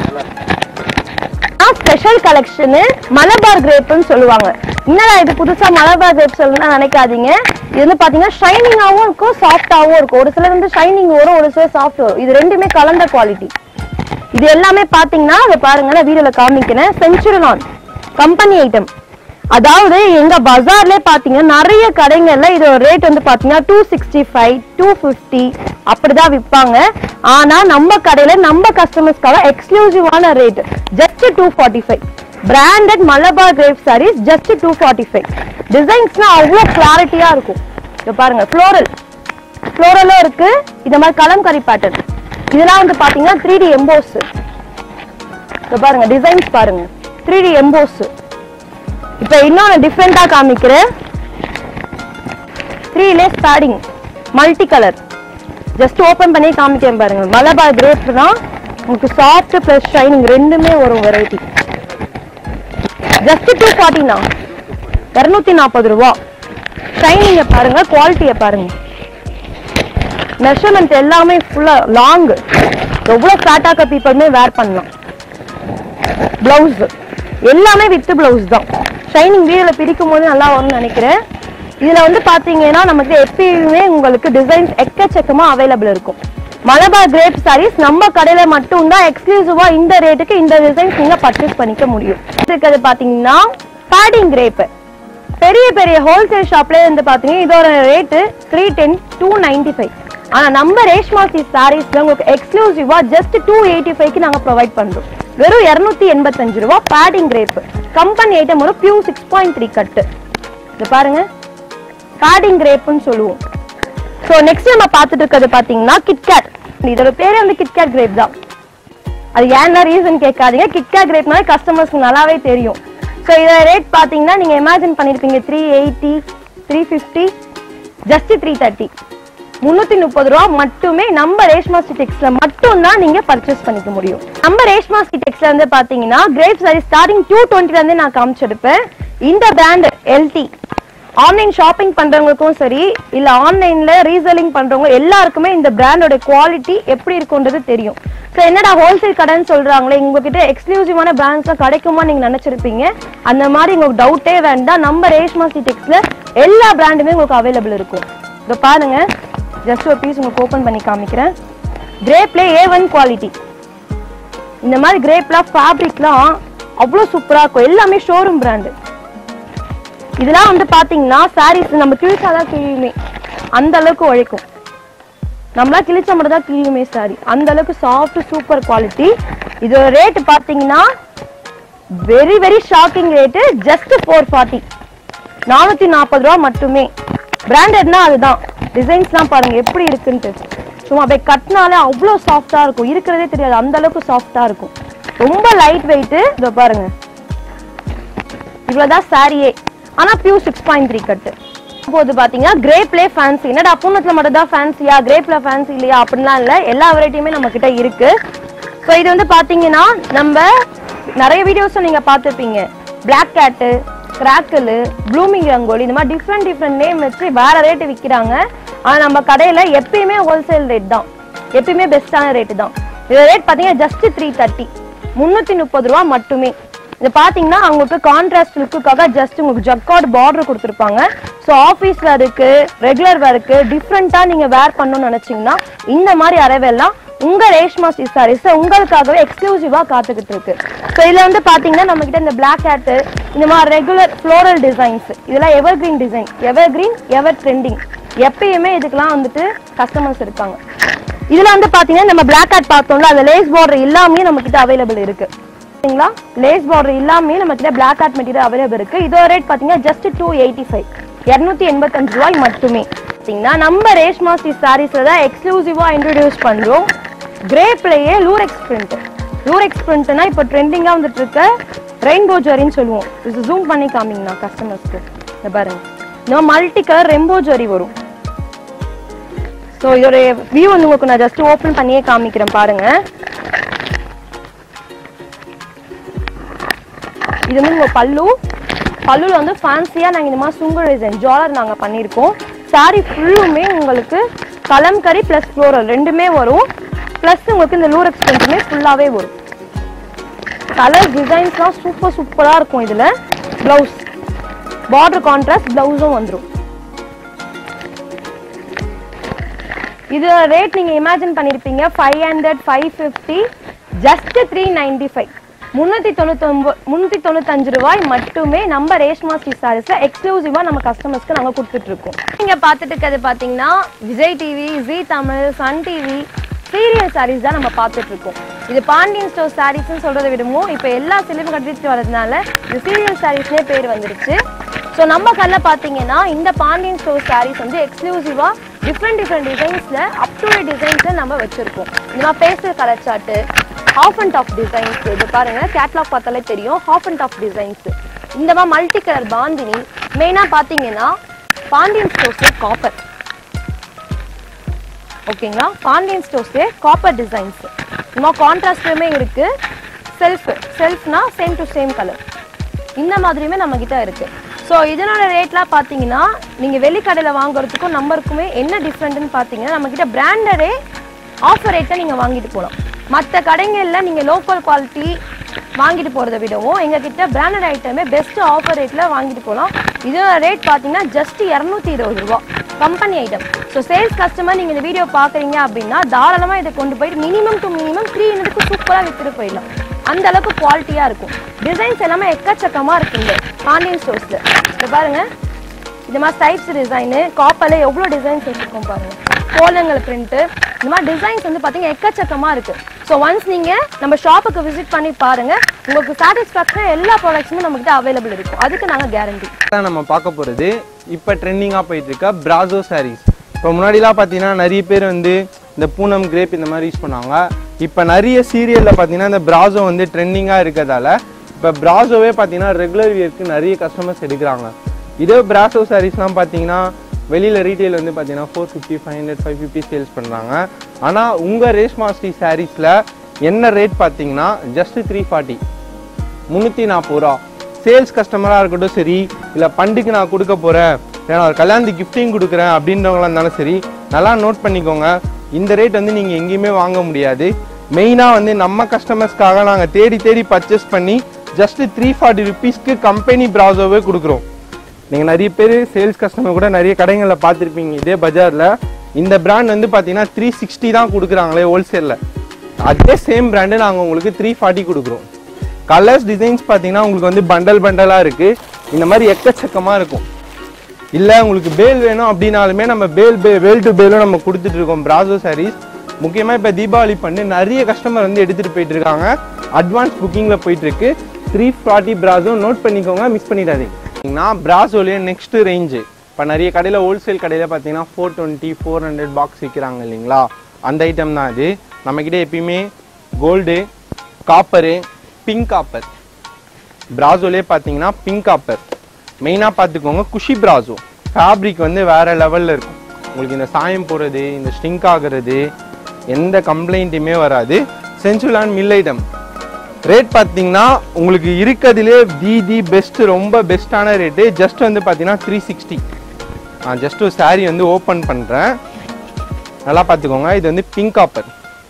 ஸ்பெஷல் கலெக்ஷனு மலபார் கிரேப்னு சொல்லுவாங்க என்னடா இது புதுசா மலபார் கிரேப் சொல்லணும்னா நினைக்காதீங்க இது வந்து பாத்தீங்கன்னா ஷைனிங்காவும் இருக்கும் சாஃப்டாவும் இருக்கும் ஒரு சிலர் வந்து ஷைனிங் வரும் ஒரு சிலர் சாஃப்ட் வரும் இது ரெண்டுமே கலந்த குவாலிட்டி இது எல்லாமே பாத்தீங்கன்னா அதை பாருங்க நான் வீடியோல காமிக்கிறேன் செஞ்சுரலான் கம்பெனி ஐட்டம் அதாவது எங்க பஜார்ல பாத்தீங்கன்னா நிறைய கடைங்கள்ல இதோட ரேட் வந்து பாத்தீங்கன்னா two sixty five two fifty அப்படிதான் விற்பாங்க ஆனா நம்ம கடையில நம்ம கஸ்டமர்ஸ்க்காக எக்ஸ்க்ளூசிவான rate just two forty five branded Malabar crepe saris just two forty five டிசைன்ஸ்னா அவ்வளோ கிளாரிட்டியா இருக்கும் இங்க பாருங்க ஃப்ளோரல் ஃப்ளோரலும் இருக்கு இந்த மாதிரி கலம்கரி பேட்டர்ன் இதெல்லாம் வந்து பாத்தீங்கன்னா த்ரீ டி எம்போஸ் பாருங்க டிசைன்ஸ் பாருங்க த்ரீ டி எம்போஸ் இப்போ இன்னொன்று டிஃப்ரெண்டா காமிக்கிறேன் three lace padding multi colour just open பண்ணி காமிக்கிறேன் பாருங்க மலபார் கிரேப் தான் உங்களுக்கு சாஃப்ட் ப்ளஸ் ஷைனிங் ரெண்டுமே வரும் வெரைட்டி ஜஸ்ட் டூ ஃபார்ட்டினா இரநூத்தி நாற்பது ரூபா ஷைனிங்கை பாருங்க குவாலிட்டியை பாருங்க மெஷர்மெண்ட் எல்லாமே ஃபுல்லா லாங் எவ்வளோ ஃபேட்டாக்க பீப்புளுமே வேர் பண்ணலாம் பிளவுஸ் எல்லாமே வித் பிளவுஸ் தான் ஷைனிங் வீடியோல பிரிக்கும் போது நல்லா வரும்னு நினைக்கிறேன் இதுல வந்து பாத்தீங்கன்னா நமக்கு எப்பயுமே உங்களுக்கு டிசைன்ஸ் எக்கச்சக்கமா அவைலபிள் இருக்கும் மலபார் கிரேப் சாரீஸ் நம்ம கடையில மட்டும் தான் எக்ஸ்க்ளூசிவா இந்த ரேட்டுக்கு இந்த டிசைன்ஸ் நீங்க பர்ச்சேஸ் பண்ணிக்க முடியும் இருக்கிறது பாத்தீங்கன்னா பேடிங் கிரேப் பெரிய பெரிய ஹோல்சேல் ஷாப்ல வந்து பாத்தீங்கன்னா இதோட rate three ten two ninety five ஆனா நம்ம ரேஷ்மா சி சாரீஸ்ல உங்களுக்கு எக்ஸ்க்ளூசிவா ஜஸ்ட் டூ எயிட்டி ஃபைவ்க்கு நாங்க ப்ரொவைட் பண்றோம் வெறும் இரநூத்தி எண்பத்தஞ்சு ரூபா பேடிங் கிரேப் கம்பெனி ஐட்டம் ஒரு pure six point three cut இது பாருங்க பேடிங் கிரேப்னு சொல்லுவோம் ஸோ நெக்ஸ்ட் நம்ம பார்த்துட்டு இருக்கிறது பார்த்தீங்கன்னா கிட்கேட் இதோட பேரே வந்து கிட்கேட் கிரேப் தான் அது ஏன்னா ரீசன் கேட்காதீங்க கிட்கேட் கிரேப்னால கஸ்டமர்ஸ்க்கு நல்லாவே தெரியும் ஸோ இதோட ரேட் பார்த்தீங்கன்னா நீங்கள் இமேஜின் பண்ணியிருப்பீங்க three eighty three fifty just three thirty முந்நூற்றி முப்பது ரூபா மட்டுமே நம்ம ரேஷ்மா சிடெக்ஸ்ல மட்டும் தான் நீங்கள் பர்ச்சேஸ் பண்ணிக்க முடியும் நம்ம ரேஷ்மா சிடெக்ஸ்ல வந்து பார்த்தீங்கன்னா கிரேப் சாரி ஸ்டார்டிங் டூ டுவெண்ட்டிலேருந்தே நான் காமிச்சிருப்பேன் இந்த பிராண்ட் எல்டி ஆன்லைன் ஷாப்பிங் பண்றவங்களுக்கும் சரி இல்ல ஆன்லைன்ல ரீசெல்லிங் பண்றவங்க எல்லாருக்குமே இந்த பிராண்டோட குவாலிட்டி எப்படி இருக்குன்றது தெரியும் ஸோ என்னடா ஹோல்சேல் கடைன்னு சொல்றாங்களே உங்ககிட்ட எக்ஸ்க்ளூசிவான பிராண்ட்ஸ்லாம் கிடைக்குமா நீங்க நினைச்சிருப்பீங்க அந்த மாதிரி உங்களுக்கு டவுட்டே வேண்டாம் நம்ம ரேஷ்மா சிடெக்ஸ்ல எல்லா பிராண்டுமே உங்களுக்கு அவைலபிள் இருக்கும் இதை பாருங்க ஜஸ்ட் ஒரு பீஸ் உங்களுக்கு ஓப்பன் பண்ணி காமிக்கிறேன் கிரேப்ல ஏ ஒன் குவாலிட்டி இந்த மாதிரி கிரேப்லாம் ஃபேப்ரிக்லாம் அவ்வளோ சூப்பராக இருக்கும் எல்லாமே ஷோரூம் பிராண்டு இதெல்லாம் வந்து பாத்தீங்கன்னா சாரீஸ் நம்ம கிழிச்சாதான் கிழியுமே அந்த அளவுக்கு உழைக்கும் நம்மளா கிழிச்ச மட்டும் தான் கிழியுமே சாரி அந்த அளவுக்கு சாஃப்ட் சூப்பர் குவாலிட்டி இதோட ரேட் பாத்தீங்கன்னா very very shocking rate just four forty நானூத்தி நாற்பது ரூபா மட்டுமே பிராண்டட்னா அதுதான் டிசைன்ஸ்லாம் பாருங்க எப்படி இருக்குன்ட்டு சும்மா அப்படியே கட்டினாலே அவ்வளோ சாஃப்டா இருக்கும் இருக்கிறதே தெரியாது அந்த அளவுக்கு சாஃப்டா இருக்கும் ரொம்ப லைட் வெயிட் இதோ பாருங்க இவ்வளவுதான் சாரியே ஆனா pure six point three cut போது பாத்தீங்கன்னா கிரேப்லே ஃபேன்சி என்னடா பூனத்துல மட்டும் தான் ஃபேன்சியா கிரேப்ல ஃபேன்சி இல்லையா அப்படிலாம் இல்ல எல்லா வெரைட்டியுமே நம்ம கிட்ட இருக்கு ஸோ இது வந்து பாத்தீங்கன்னா நம்ம நிறைய வீடியோஸ் நீங்க பார்த்துருப்பீங்க பிளாக் கேட்டு கிராக்கிள் ப்ளூமிங் ரங்கோலி இந்த மாதிரி டிஃப்ரெண்ட் டிஃப்ரெண்ட் நேம் வச்சு வேற ரேட்டு விற்கிறாங்க ஆனா நம்ம கடையில எப்பயுமே ஹோல்சேல் ரேட் தான் எப்பயுமே பெஸ்டான ரேட்டு தான் இதோட ரேட் பாத்தீங்கன்னா ஜஸ்ட் த்ரீ தேர்ட்டி முந்நூற்றி முப்பது ரூபா மட்டுமே இது பார்த்தீங்கன்னா அவங்களுக்கு கான்ட்ராஸ்ட் லுக்குக்காக ஜஸ்ட் உங்களுக்கு ஜக்கார்ட் பார்டர் கொடுத்துருப்பாங்க ஸோ ஆஃபீஸ் வேருக்கு ரெகுலர் வேருக்கு டிஃப்ரெண்ட்டாக நீங்கள் வேர் பண்ணணும்னு நினச்சிங்கன்னா இந்த மாதிரி அரைவெல்லாம் உங்கள் ரேஷ்மா சாரீஸை உங்களுக்காகவே எக்ஸ்க்ளூசிவாக காத்துக்கிட்டு இருக்கு ஸோ இதில் வந்து பார்த்தீங்கன்னா நம்மக்கிட்ட இந்த பிளாக் ஹேட்டு இந்த மாதிரி ரெகுலர் ஃப்ளோரல் டிசைன்ஸ் இதெல்லாம் evergreen design evergreen ever trending எப்பயுமே இதுக்கெல்லாம் வந்துட்டு கஸ்டமர்ஸ் இருக்காங்க இதுல வந்து பாத்தீங்கன்னா நம்ம பிளாக் ஹேட் பார்த்தோம்ல அந்த லேஸ் பார்டர் எல்லாமே நம்ம கிட்ட அவைலபிள் இருக்கு சரிங்களா லேஸ் பார்டர் எல்லாமே நம்ம கிட்ட பிளாக் ஹேட் மெட்டீரியல் அவைலபிள் இருக்கு இதோட ரேட் பாத்தீங்கன்னா ஜஸ்ட் டூ எயிட்டி ஃபைவ் இரநூத்தி எண்பத்தஞ்சு ரூபாய் மட்டுமே பாத்தீங்கன்னா நம்ம ரேஷ்மா சி சாரீஸ்ல தான் எக்ஸ்க்ளூசிவா இன்ட்ரடியூஸ் பண்றோம் கிரேப்லயே லூரெக்ஸ் பிரிண்ட் லூரெக்ஸ் பிரிண்ட்னா இப்போ ட்ரெண்டிங்கா வந்துட்டு இருக்க ரெயின்போ ஜரின்னு சொல்லுவோம் இது ஜூம் பண்ணி காமிங்கண்ணா கஸ்டமர்ஸ்க்கு இந்த பாருங்க இந்த மல்டி கலர் ரெம்போ ஜரி வரும் ஸோ இதோட வியூ வந்து உங்களுக்கு நான் ஜஸ்ட் ஓப்பன் பண்ணியே காமிக்கிறேன் பாருங்க இது வந்து உங்க பல்லு பல்லுல வந்து ஃபேன்சியா நாங்க இந்த மாதிரி சுங்கர் டிசைன் ஜாலர் நாங்க பண்ணியிருக்கோம் சாரி ஃபுல்லுமே உங்களுக்கு கலம்கரி ப்ளஸ் ஃப்ளோரல் ரெண்டுமே வரும் ப்ளஸ் உங்களுக்கு இந்த லூரெக்ஸ் பிரிண்ட்டுமே ஃபுல்லாவே வரும் கலர் டிசைன்ஸ்லாம் சூப்பர் சூப்பரா இருக்கும் இதுல ப்ளவுஸ் பார்டர் கான்ட்ராஸ்ட் ப்ளவுஸும் வந்துரும் இது ரேட் நீங்க இமேஜின் பண்ணிருப்பீங்க five hundred five fifty just three ninety five முந்நூற்றி தொண்ணூத்தொம்பது முந்நூற்றி தொண்ணூத்தஞ்சு ரூபாய் மட்டுமே நம்ம ரேஷ்மா ஸ்ரீ சாரீஸில் எக்ஸ்க்ளூசிவாக நம்ம கஸ்டமர்ஸ்க்கு நாங்கள் கொடுத்துட்ருக்கோம் நீங்கள் பார்த்துட்டு இருக்கிறது பார்த்தீங்கன்னா Vijay TV Zee Tamil Sun TV serial sarees தான் நம்ம பார்த்துட்டு இருக்கோம் இது பாண்டியன் ஸ்டோர் சாரீஸ்னு சொல்றதை விடவும் இப்போ எல்லா சிலிம் கட்டிட்டு வரதுனால இது சீரியல் சாரீஸ்னே பேர் வந்துருச்சு ஸோ நம்ம கல்ல பார்த்தீங்கன்னா இந்த பாண்டியன் ஸ்டோர் சாரீஸ் வந்து எக்ஸ்க்ளூசிவாக டிஃப்ரெண்ட் டிஃப்ரெண்ட் டிசைன்ஸில் அப் டு டிசைன்ஸில் நம்ம வச்சுருக்கோம் இந்த மாதிரி pastel colour chart half and half designs இது பாருங்க கேட்லாக் பார்த்தாலே தெரியும் ஹாஃப் அண்ட் ஆஃப் டிசைன்ஸ் இந்த மாதிரி மல்டி கலர் பாந்தினி மெயினாக பார்த்தீங்கன்னா பாண்டியன் ஸ்டோர்ஸில் காப்பர் ஓகேங்களா பாண்டியன் ஸ்டோர்ஸ்லேயே காப்பர் டிசைன்ஸ் இந்த மாதிரி கான்ட்ராஸ்ட்லையுமே இருக்கு செல்ஃப் செல்ஃப்னா சேம் டு சேம் கலர் இந்த மாதிரியுமே நம்ம கிட்ட இருக்கு ஸோ இதனோட ரேட்லாம் பார்த்தீங்கன்னா நீங்கள் வெளிக்கடையில் வாங்குறதுக்கும் நம்பருக்குமே என்ன டிஃப்ரெண்ட்னு பார்த்தீங்கன்னா நம்ம கிட்ட பிராண்டடே ஆஃபர் ரேட்டை நீங்கள் வாங்கிட்டு போகலாம் மற்ற கடைகளில் நீங்கள் லோக்கல் குவாலிட்டி வாங்கிட்டு போகிறத விடவும் எங்ககிட்ட பிராண்டட் ஐட்டமே பெஸ்ட் ஆஃபர் ரேட்டில் வாங்கிட்டு போகலாம் இதோட ரேட் பார்த்தீங்கன்னா ஜஸ்ட் இரநூத்தி இருபது ரூபா company item so sales customer நீங்கள் இந்த வீடியோ பார்க்குறீங்க அப்படின்னா தாராளமாக இதை கொண்டு போயிட்டு மினிமம் டு மினிமம் த்ரீ ஹண்ட்ரடுக்கு சூப்பராக விற்றுட்டு போயிடலாம் அந்த அளவுக்கு குவாலிட்டியாக இருக்கும் டிசைன்ஸ் எல்லாமே எக்கச்சக்கமாக இருக்குங்க பாண்டியன் ஸ்டோர்ஸில் இதை பாருங்க இந்த மாதிரி டைப்ஸ் டிசைனு காப்பரில் எவ்வளோ டிசைன்ஸ் வச்சுருக்கோம் பாருங்க கோலங்கள் பிரிண்ட் இந்த மாதிரி டிசைன்ஸ் வந்து பார்த்தீங்கன்னா எக்கச்சக்கமா இருக்கு ஸோ ஒன்ஸ் நீங்க நம்ம ஷாப்புக்கு விசிட் பண்ணி பாருங்க உங்களுக்கு சாட்டிஸ்ஃபேக்ஷன் எல்லா ப்ராடக்ட்ஸுமே நம்மகிட்ட அவைலபிள் இருக்கும் அதுக்கு நாங்க கேரண்டி தான் நம்ம பார்க்க போகிறது இப்போ ட்ரெண்டிங்காக போயிட்டு இருக்க பிராசோ சாரீஸ் இப்போ முன்னாடிலாம் பார்த்தீங்கன்னா நிறைய பேர் வந்து இந்த பூனம் கிரேப் இந்த மாதிரி யூஸ் பண்ணாங்க இப்போ நிறைய சீரியலில் பார்த்தீங்கன்னா இந்த பிராசோ வந்து ட்ரெண்டிங்காக இருக்கிறதால இப்போ பிராசோவே பார்த்தீங்கன்னா ரெகுலர் வியர்க்கு நிறைய கஸ்டமர்ஸ் எடுக்கிறாங்க இதே பிராசோ சாரீஸ்லாம் பார்த்தீங்கன்னா வெளியில் ரீட்டைல் வந்து பார்த்தீங்கன்னா four fifty five hundred five fifty sales பண்ணுறாங்க ஆனால் உங்கள் ரேஷ்மாஸ்டி சாரீஸில் என்ன ரேட் பார்த்தீங்கன்னா ஜஸ்ட் த்ரீ ஃபார்ட்டி முந்நூற்றி நாற்பது ரூபா சேல்ஸ் கஸ்டமராக இருக்கட்டும் சரி இல்லை பண்டுக்கு நான் கொடுக்க போகிறேன் ஏன்னா ஒரு கல்யாணத்துக்கு கிஃப்டிங் கொடுக்குறேன் அப்படின்றவங்களா இருந்தாலும் சரி நல்லா நோட் பண்ணிக்கோங்க இந்த ரேட் வந்து நீங்கள் எங்கேயுமே வாங்க முடியாது மெயினாக வந்து நம்ம கஸ்டமர்ஸ்க்காக நாங்கள் தேடி தேடி பர்ச்சேஸ் பண்ணி ஜஸ்ட் த்ரீ ஃபார்ட்டி ருபீஸ்க்கு கம்பெனி ப்ராசோவே கொடுக்குறோம் நீங்கள் நிறைய பேர் சேல்ஸ் கஸ்டமர் கூட நிறைய கடைகளில் பார்த்துருப்பீங்க இதே பஜாரில் இந்த பிராண்ட் வந்து பார்த்தீங்கன்னா த்ரீ சிக்ஸ்டி தான் கொடுக்குறாங்களே ஹோல்சேலில் அதே சேம் பிராண்டு நாங்கள் உங்களுக்கு த்ரீ ஃபார்ட்டி கொடுக்குறோம் கலர்ஸ் டிசைன்ஸ் பார்த்தீங்கன்னா உங்களுக்கு வந்து பண்டல் பண்டலாக இருக்குது இந்த மாதிரி எக்கச்சக்கமாக இருக்கும் இல்லை உங்களுக்கு பேல் வேணும் அப்படின்னாலுமே நம்ம பேல் பே வேல் டு பேலும் நம்ம கொடுத்துட்டு இருக்கோம் பிராசோ சாரீஸ் முக்கியமாக இப்போ தீபாவளி பண்ணி நிறைய கஸ்டமர் வந்து எடுத்துகிட்டு போயிட்டு இருக்காங்க அட்வான்ஸ் புக்கிங்கில் போயிட்டு இருக்கு த்ரீ ஃபார்ட்டி பிராசோ நோட் பண்ணிக்கோங்க மிஸ் பண்ணிடாதீங்க நான் பிராசோலேயே நெக்ஸ்ட் ரேஞ்சு இப்போ நிறைய கடையில் ஹோல்சேல் கடையில் பார்த்தீங்கன்னா four twenty four hundred box விற்கிறாங்க இல்லைங்களா அந்த ஐட்டம் தான் அது நம்மக்கிட்ட எப்பயுமே கோல்டு காப்பரு பிங்க் காப்பர் பிராசோலே பார்த்தீங்கன்னா பிங்க் காப்பர் மெயினாக பார்த்துக்கோங்க குஷி பிராசோ ஃபேப்ரிக் வந்து வேற லெவலில் இருக்கும் உங்களுக்கு இந்த சாயம் போகிறது இந்த ஸ்டிங்க் ஆகுறது எந்த கம்ப்ளைண்ட்டுமே வராது sensual and mill item rate பார்த்தீங்கன்னா உங்களுக்கு இருக்கிறதுலே தி தி பெஸ்ட் ரொம்ப பெஸ்ட்டான ரேட்டு ஜஸ்ட் வந்து பார்த்தீங்கன்னா த்ரீ சிக்ஸ்டி நான் ஜஸ்ட் ஒரு saree வந்து ஓப்பன் பண்ணுறேன் நல்லா பார்த்துக்கோங்க இது வந்து பிங்க் காப்பர்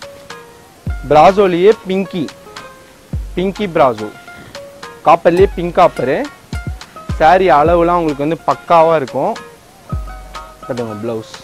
பிராசோலியே பிங்கி பிங்கி பிராசோ காப்பர்லேயே பிங்க் காப்பரு saree அளவுலாம் உங்களுக்கு வந்து பக்காவாக இருக்கும் கட்டுங்க ப்ளவுஸ்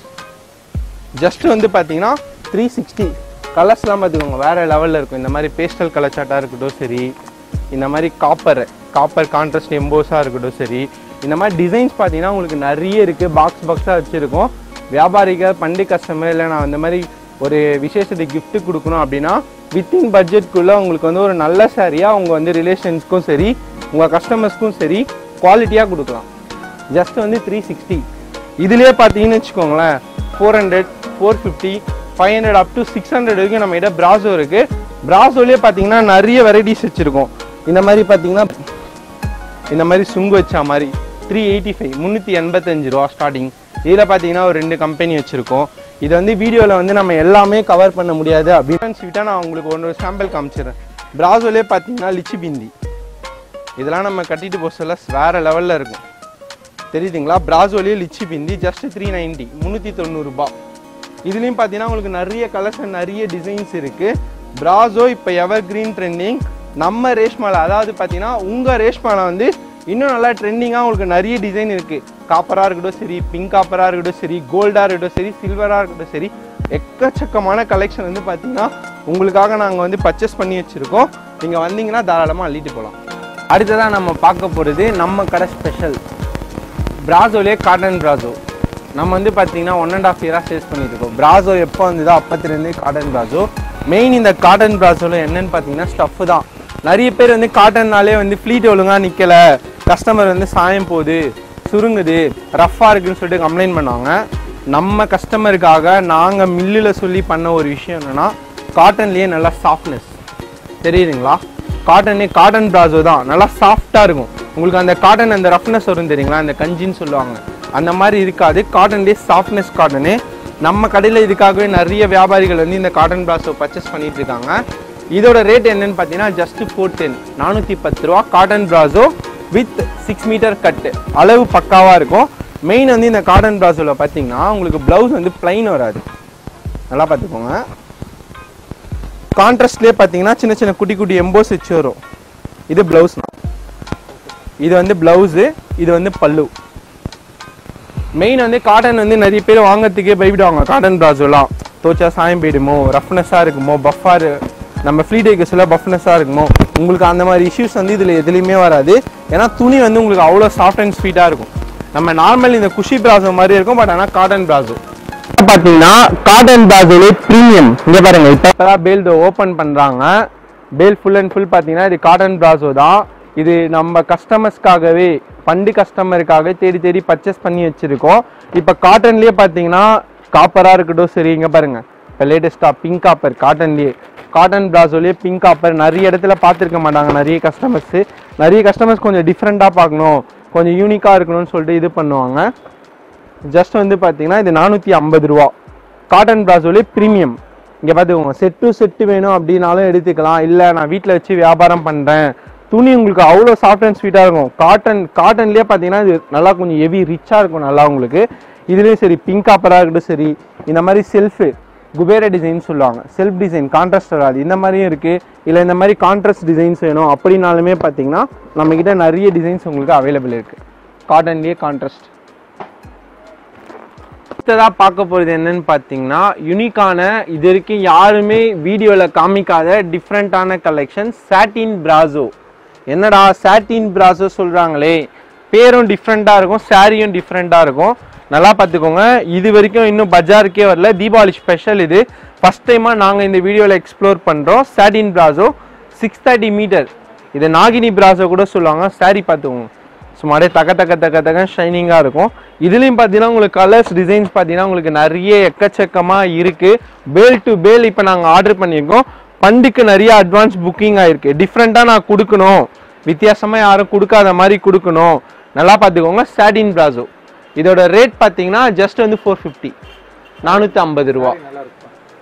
ஜஸ்ட் வந்து பார்த்தீங்கன்னா த்ரீ சிக்ஸ்டி கலர்ஸ்லாம் பார்த்துக்கோங்க வேறு லெவலில் இருக்கும் இந்த மாதிரி பேஸ்டல் கலர் சாட்டாக இருக்கட்டும் சரி இந்த மாதிரி காப்பர் காப்பர் கான்ட்ராஸ்ட் எம்போஸாக இருக்கட்டும் சரி இந்த மாதிரி டிசைன்ஸ் பார்த்தீங்கன்னா உங்களுக்கு நிறைய இருக்குது பாக்ஸ் பாக்ஸாக வச்சுருக்கோம் வியாபாரிகள் பண்டி கஸ்டமர் இல்லை நான் இந்த மாதிரி ஒரு விசேஷத்துக்கு gift கொடுக்கணும் அப்படின்னா வித்தின் பட்ஜெட்குள்ளே உங்களுக்கு வந்து ஒரு நல்ல சாரியாக உங்கள் வந்து ரிலேஷன்ஸ்க்கும் சரி உங்கள் கஸ்டமர்ஸ்க்கும் சரி குவாலிட்டியாக கொடுக்கலாம் ஜஸ்ட் வந்து த்ரீ சிக்ஸ்டி இதுலேயே பார்த்தீங்கன்னு வச்சுக்கோங்களேன் four hundred four fifty five hundred up to six hundred வரைக்கும் நம்ம கிட்ட பிராசோ இருக்குது பிராசோலேயே பார்த்தீங்கன்னா நிறைய வெரைட்டிஸ் வச்சுருக்கோம் இந்த மாதிரி பார்த்தீங்கன்னா இந்த மாதிரி சுங்கு வச்ச மாதிரி த்ரீ எயிட்டி ஃபைவ் முந்நூற்றி எண்பத்தஞ்சு ரூபா ஸ்டார்டிங் இதில் பார்த்தீங்கன்னா ஒரு ரெண்டு கம்பெனி வச்சுருக்கோம் இது வந்து வீடியோவில் வந்து நம்ம எல்லாமே கவர் பண்ண முடியாது அப்படின்னு சொல்லிட்டா நான் உங்களுக்கு ஒன்று சாம்பிள் காமிச்சிடுறேன் பிராசோலே பார்த்தீங்கன்னா லிச்சி பிந்தி இதெல்லாம் நம்ம கட்டிட்டு போக சொல்ல வேறு லெவலில் இருக்கும் தெரியுதுங்களா பிராசோலியே லிச்சி பிந்தி ஜஸ்ட் த்ரீ நைன்ட்டி முந்நூற்றி தொண்ணூறுபா இதுலேயும் பார்த்தீங்கன்னா உங்களுக்கு நிறைய கலர்ஸ் நிறைய டிசைன்ஸ் இருக்குது பிராசோ இப்போ எவர் கிரீன் ட்ரெண்டிங் நம்ம ரேஷ்மாவில் அதாவது பார்த்தீங்கன்னா உங்கள் ரேஷ்மாவில் வந்து இன்னும் நல்லா ட்ரெண்டிங்காக உங்களுக்கு நிறைய டிசைன் இருக்குது காப்பராக இருக்கட்டும் சரி பிங்க் காப்பராக இருக்கட்டும் சரி கோல்டாக இருக்கட்டும் சரி சில்வராக இருக்கட்டும் சரி எக்கச்சக்கமான கலெக்ஷன் வந்து பார்த்தீங்கன்னா உங்களுக்காக நாங்கள் வந்து பர்ச்சேஸ் பண்ணி வச்சுருக்கோம் நீங்கள் வந்தீங்கன்னா தாராளமாக அள்ளிட்டு போகலாம் அடுத்ததாக நம்ம பார்க்க போகிறது நம்ம கடை ஸ்பெஷல் பிராசோலே காட்டன் பிராசோ நம்ம வந்து பார்த்தீங்கன்னா ஒன் அண்ட் ஆஃப் இயராக சேல்ஸ் பண்ணிட்டு இருக்கோம் பிராசோ எப்போ வந்ததோ அப்பத்துலேருந்து காட்டன் பிராசோ மெயின் இந்த காட்டன் பிராசோவில் என்னன்னு பார்த்தீங்கன்னா ஸ்டஃப் தான் நிறைய பேர் வந்து காட்டன்னாலே வந்து ஃப்ளீட் ஒழுங்காக நிற்கலை கஸ்டமர் வந்து சாயம் போகுது சுருங்குது ரஃப்பாக இருக்குன்னு சொல்லிட்டு கம்ப்ளைண்ட் பண்ணுவாங்க நம்ம கஸ்டமருக்காக நாங்கள் மில்லில் சொல்லி பண்ண ஒரு விஷயம் என்னென்னா காட்டன்லேயே நல்லா சாஃப்ட்னஸ் தெரியுதுங்களா காட்டனே காட்டன் பிராசோ தான் நல்லா சாஃப்டாக இருக்கும் உங்களுக்கு அந்த காட்டன் அந்த ரஃப்னஸ் வரும் தெரியுங்களா அந்த கஞ்சின்னு சொல்லுவாங்க அந்த மாதிரி இருக்காது காட்டன்லேயே சாஃப்ட்னஸ் காட்டனு நம்ம கடையில் இதுக்காகவே நிறைய வியாபாரிகள் வந்து இந்த காட்டன் பிராசோ பர்ச்சேஸ் பண்ணிட்டு இருக்காங்க இதோட ரேட் என்னன்னு பார்த்தீங்கன்னா ஜஸ்ட் ஃபோர் டென் நானூற்றி பத்து ரூபா cotton palazzo with six metre கட்டு அளவு பக்காவாக இருக்கும் மெயின் வந்து இந்த காட்டன் பிராசோவில் பார்த்தீங்கன்னா உங்களுக்கு ப்ளவுஸ் வந்து பிளைன் வராது நல்லா பார்த்துக்கோங்க கான்ட்ராஸ்ட்லேயே பார்த்தீங்கன்னா சின்ன சின்ன குட்டி குட்டி எம்போஸ் வச்சு வரும் இது ப்ளவுஸ் இது வந்து ப்ளவுஸு இது வந்து பல்லு மெயின் வந்து காட்டன் வந்து நிறைய பேர் வாங்குறதுக்கே பயப்படுவாங்க காட்டன் ப்ராசோலாம் தோச்சா சாயம் போயிடுமோ ரஃப்னஸாக இருக்குமோ பஃபார் நம்ம ஃப்ளீ டேக்கர்ஸில் பஃப்னஸாக இருக்குமோ உங்களுக்கு அந்த மாதிரி இஷ்யூஸ் வந்து இதில் எதுலேயுமே வராது ஏன்னா துணி வந்து உங்களுக்கு அவ்வளோ சாஃப்ட் அண்ட் ஸ்வீட்டாக இருக்கும் நம்ம நார்மல் இந்த குஷி ப்ராசோ மாதிரி இருக்கும் பட் ஆனால் காட்டன் ப்ராசோ பாத்தீங்கன்னா காட்டன் பிளாசோலே ப்ரீமியம் இங்க பாருங்க இப்போ பேல் ஓபன் பண்றாங்க பேல் ஃபுல் அண்ட் ஃபுல் பாத்தீங்கன்னா இது காட்டன் பிளாசோ தான் இது நம்ம கஸ்டமர்ஸ்க்காகவே பண்டு கஸ்டமருக்காக தேடி தேடி பர்ச்சேஸ் பண்ணி வச்சிருக்கோம் இப்போ காட்டன்லயே பாத்தீங்கன்னா காப்பரா இருக்கட்டும் சரி இங்க பாருங்க இப்போ லேட்டஸ்டா பிங்க் காப்பர் காட்டன்லயே காட்டன் பிளாசோலயே பிங்க் காப்பர் நிறைய இடத்துல பார்த்துருக்க மாட்டாங்க நிறைய கஸ்டமர்ஸ் நிறைய கஸ்டமர்ஸ் கொஞ்சம் டிஃப்ரெண்ட்டாக பார்க்கணும் கொஞ்சம் யூனிக்காக இருக்கணும்னு சொல்லிட்டு இது பண்ணுவாங்க ஜஸ்ட் வந்து பார்த்தீங்கன்னா இது நானூற்றி ஐம்பது ரூபா காட்டன் பிளாசோலே ப்ரீமியம் இங்கே பார்த்துக்கோங்க செட்டு செட்டு வேணும் அப்படின்னாலும் எடுத்துக்கலாம் இல்லை நான் வீட்டில் வச்சு வியாபாரம் பண்ணுறேன் துணி உங்களுக்கு அவ்வளோ சாஃப்ட் அண்ட் ஸ்வீட்டாக இருக்கும் காட்டன் காட்டன்லேயே பார்த்தீங்கன்னா இது நல்லா கொஞ்சம் ஹெவி ரிச்சாக இருக்கும் நல்லா உங்களுக்கு இதுலேயும் சரி பிங்க் காப்பராக இருக்கட்டும் சரி இந்த மாதிரி செல்ஃபு குபேர டிசைன் சொல்லுவாங்க செல்ஃப் டிசைன் கான்ட்ராஸ்ட் வராது இந்த மாதிரியும் இருக்குது இல்லை இந்த மாதிரி கான்ட்ராஸ்ட் டிசைன்ஸ் வேணும் அப்படின்னாலுமே பார்த்தீங்கன்னா நம்மக்கிட்ட நிறைய டிசைன்ஸ் உங்களுக்கு அவைலபிள் இருக்குது காட்டன்லேயே கான்ட்ராஸ்ட் அடுத்ததாக பார்க்க போகிறது என்னன்னு பார்த்தீங்கன்னா யூனிக்கான இது வரைக்கும் யாருமே வீடியோவில் காமிக்காத டிஃப்ரெண்ட்டான கலெக்ஷன் சாட்டின் பிராசோ என்னடா சாட்டின் பிராசோ சொல்கிறாங்களே பேரும் டிஃப்ரெண்ட்டாக இருக்கும் சாரியும் டிஃப்ரெண்ட்டாக இருக்கும் நல்லா பார்த்துக்கோங்க இது வரைக்கும் இன்னும் பஜாருக்கே வரல தீபாவளி ஸ்பெஷல் இது ஃபஸ்ட் டைமாக நாங்கள் இந்த வீடியோவில் எக்ஸ்ப்ளோர் பண்ணுறோம் satin palazzo six thirty metre இது நாகினி பிராசோ கூட சொல்லுவாங்க சாரி பார்த்துக்கோங்க சும்மாடே தக்க தக்க தக்க தக்க ஷைனிங்காக இருக்கும் இதுலேயும் பார்த்தீங்கன்னா உங்களுக்கு கலர்ஸ் டிசைன்ஸ் பார்த்தீங்கன்னா உங்களுக்கு நிறைய எக்கச்சக்கமாக இருக்குது பேல் டு பேல் இப்போ நாங்கள் ஆர்டர் பண்ணியிருக்கோம் பண்டுக்கு நிறைய அட்வான்ஸ் புக்கிங் ஆயிருக்கு டிஃப்ரெண்ட்டாக நான் கொடுக்கணும் வித்தியாசமாக யாரும் கொடுக்காத மாதிரி கொடுக்கணும் நல்லா பார்த்துக்கோங்க சாட்டின் பிராசோ இதோட ரேட் பார்த்தீங்கன்னா ஜஸ்ட் வந்து ஃபோர் ஃபிஃப்டி நானூற்றி ஐம்பது ரூபா நல்லா இருக்கும்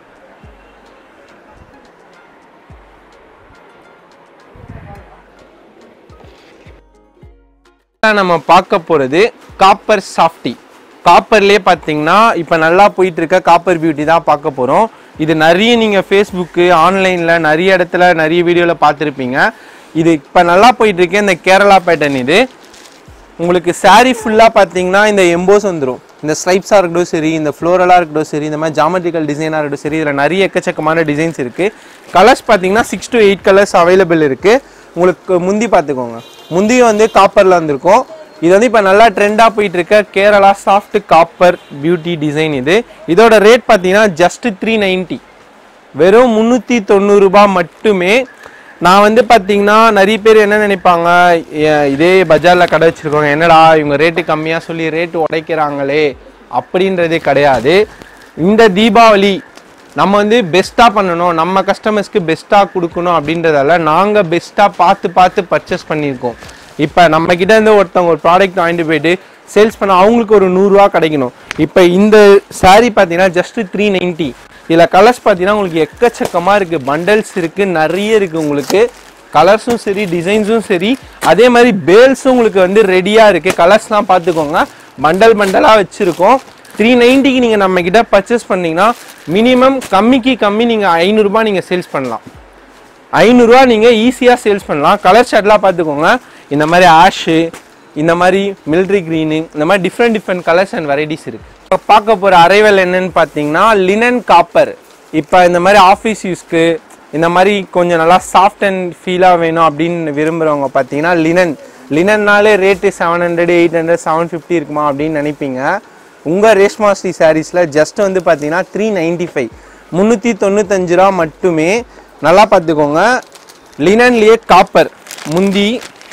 நம்ம பார்க்க போகிறது காப்பர் சாஃப்டி காப்பர்லேயே பார்த்தீங்கன்னா இப்போ நல்லா போயிட்டு இருக்க காப்பர் பியூட்டி தான் பார்க்க போகிறோம் இது நிறைய நீங்கள் ஃபேஸ்புக்கு ஆன்லைனில் நிறைய இடத்துல நிறைய வீடியோவில் பார்த்துருப்பீங்க இது இப்போ நல்லா போயிட்டு இருக்க இந்த கேரளா பேட்டர்ன் இது உங்களுக்கு saree ஃபுல்லாக பார்த்தீங்கன்னா இந்த எம்போஸ் வந்துடும் இந்த ஸ்ட்ரைப்ஸாக இருக்கட்டும் சரி இந்த ஃப்ளோரலாக இருக்கட்டும் சரி இந்த மாதிரி ஜாமெட்ரிக்கல் டிசைனாக இருக்கட்டும் சரி இதில் நிறைய எக்கச்சக்கமான டிசைன்ஸ் இருக்குது கலர்ஸ் பார்த்தீங்கன்னா six to eight colours available இருக்குது உங்களுக்கு முந்தி பார்த்துக்கோங்க முந்தியும் வந்து காப்பரில் வந்திருக்கும் இது வந்து இப்போ நல்லா ட்ரெண்டாக போயிட்டு இருக்க Kerala soft copper beauty design இது இதோட ரேட் பார்த்தீங்கன்னா ஜஸ்ட் த்ரீ நைன்ட்டி வெறும் முந்நூற்றி தொண்ணூறுரூபா மட்டுமே நான் வந்து பார்த்தீங்கன்னா நிறைய பேர் என்ன நினைப்பாங்க ஏ- இதே பஜாரில் கடை வச்சுருக்கோங்க என்னடா இவங்க ரேட்டு கம்மியாக சொல்லி ரேட்டு உடைக்கிறாங்களே அப்படின்றதே கிடையாது இந்த தீபாவளி நம்ம வந்து பெஸ்ட்டாக பண்ணணும் நம்ம கஸ்டமர்ஸ்க்கு பெஸ்ட்டாக கொடுக்கணும் அப்படின்றதால நாங்கள் பெஸ்ட்டாக பார்த்து பார்த்து பர்ச்சேஸ் பண்ணியிருக்கோம் இப்போ நம்ம கிட்ட இருந்து ஒருத்தவங்க ஒரு ப்ராடக்ட் வாங்கிட்டு போயிட்டு சேல்ஸ் பண்ண அவங்களுக்கு ஒரு நூறுரூவா கிடைக்கணும் இப்போ இந்த saree பார்த்தீங்கன்னா ஜஸ்ட் த்ரீ நைன்ட்டி இதில் கலர்ஸ் பார்த்தீங்கன்னா உங்களுக்கு எக்கச்சக்கமாக இருக்குது பண்டல்ஸ் இருக்குது நிறைய இருக்குது உங்களுக்கு கலர்ஸும் சரி டிசைன்ஸும் சரி அதே மாதிரி பேல்ஸும் உங்களுக்கு வந்து ரெடியாக இருக்குது கலர்ஸ்லாம் பார்த்துக்கோங்க பண்டல் பண்டலாக வச்சுருக்கோம் த்ரீ நைன்ட்டிக்கு நீங்கள் நம்ம கிட்ட பர்ச்சேஸ் பண்ணீங்கன்னா மினிமம் கம்மிக்கு கம்மி நீங்கள் ஐநூறுரூபா நீங்கள் சேல்ஸ் பண்ணலாம் ஐநூறுரூவா நீங்கள் ஈஸியாக சேல்ஸ் பண்ணலாம் கலர் ஷர்ட்லாம் பார்த்துக்கோங்க இந்த மாதிரி ஆஷு இந்த மாதிரி மிலிட்ரி க்ரீனு இந்த மாதிரி different different colours and varieties இருக்குது இப்போ பார்க்க போகிற அரைவல் என்னன்னு பார்த்தீங்கன்னா லினன் காப்பர் இப்போ இந்த மாதிரி ஆஃபீஸ் யூஸ்க்கு இந்த மாதிரி கொஞ்சம் நல்லா சாஃப்ட் அண்ட் ஃபீலாக வேணும் அப்படின்னு விரும்புகிறவங்க பார்த்தீங்கன்னா லினன் லினன்னாலே rate seven hundred eight hundred seven fifty இருக்குமா அப்படின்னு நினைப்பீங்க உங்கள் ரேஷ்மா ஸ்ரீ சாரீஸில் ஜஸ்ட் வந்து பார்த்தீங்கன்னா த்ரீ நைன்ட்டி ஃபைவ் முந்நூற்றி தொண்ணூத்தஞ்சு ரூபா மட்டுமே நல்லா பார்த்துக்கோங்க லினன்லேயே காப்பர் முந்தி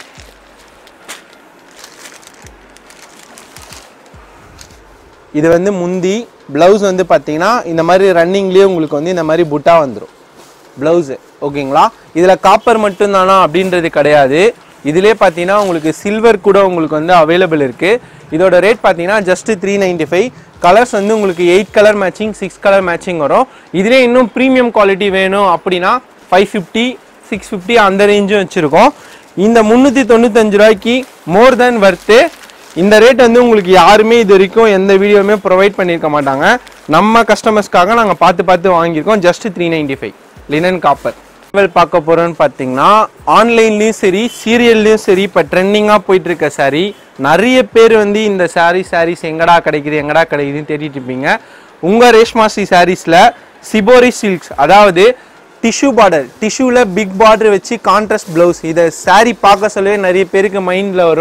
இது வந்து முந்தி ப்ளவுஸ் வந்து பார்த்தீங்கன்னா இந்த மாதிரி ரன்னிங்லேயே உங்களுக்கு வந்து இந்த மாதிரி புட்டா வந்துடும் ப்ளவுஸு ஓகேங்களா இதில் காப்பர் மட்டும்தானா அப்படின்றது கிடையாது இதிலே பார்த்தீங்கன்னா உங்களுக்கு சில்வர் கூட உங்களுக்கு வந்து அவைலபிள் இருக்குது இதோட ரேட் பார்த்தீங்கன்னா just three ninety five colours வந்து உங்களுக்கு eight colour matching six colour matching வரும் இதிலே இன்னும் ப்ரீமியம் குவாலிட்டி வேணும் அப்படின்னா ஃபைவ் ஃபிஃப்டி சிக்ஸ் ஃபிஃப்டி அந்த ரேஞ்சும் வச்சுருக்கோம் இந்த முந்நூற்றி தொண்ணூத்தஞ்சு ரூபாய்க்கு மோர் தென் வர்த்து இந்த ரேட் வந்து உங்களுக்கு யாருமே இது வரைக்கும் எந்த வீடியோவுமே ப்ரொவைட் பண்ணியிருக்க மாட்டாங்க நம்ம கஸ்டமர்ஸ்க்காக நாங்கள் பார்த்து பார்த்து வாங்கியிருக்கோம் just three ninety five linen copper பார்க்க போகிறோன்னு பார்த்தீங்கன்னா ஆன்லைன்லேயும் சரி சீரியல்லையும் சரி இப்போ ட்ரெண்டிங்காக போயிட்டு இருக்க saree நிறைய பேர் வந்து இந்த saree sarees எங்கடா கிடைக்குது எங்கடா கிடைக்குதுன்னு தேடிட்டு இருப்பீங்க உங்கள் ரேஷ்மா ஸ்ரீ சாரீஸில் சிபோரி சில்க்ஸ் அதாவது டிஷ்யூ பார்டர் டிஷ்யூவில் பிக் பார்டர் வச்சு கான்ட்ராஸ்ட் ப்ளவுஸ் இதை saree பார்க்க சொல்லவே நிறைய பேருக்கு மைண்டில் வரும்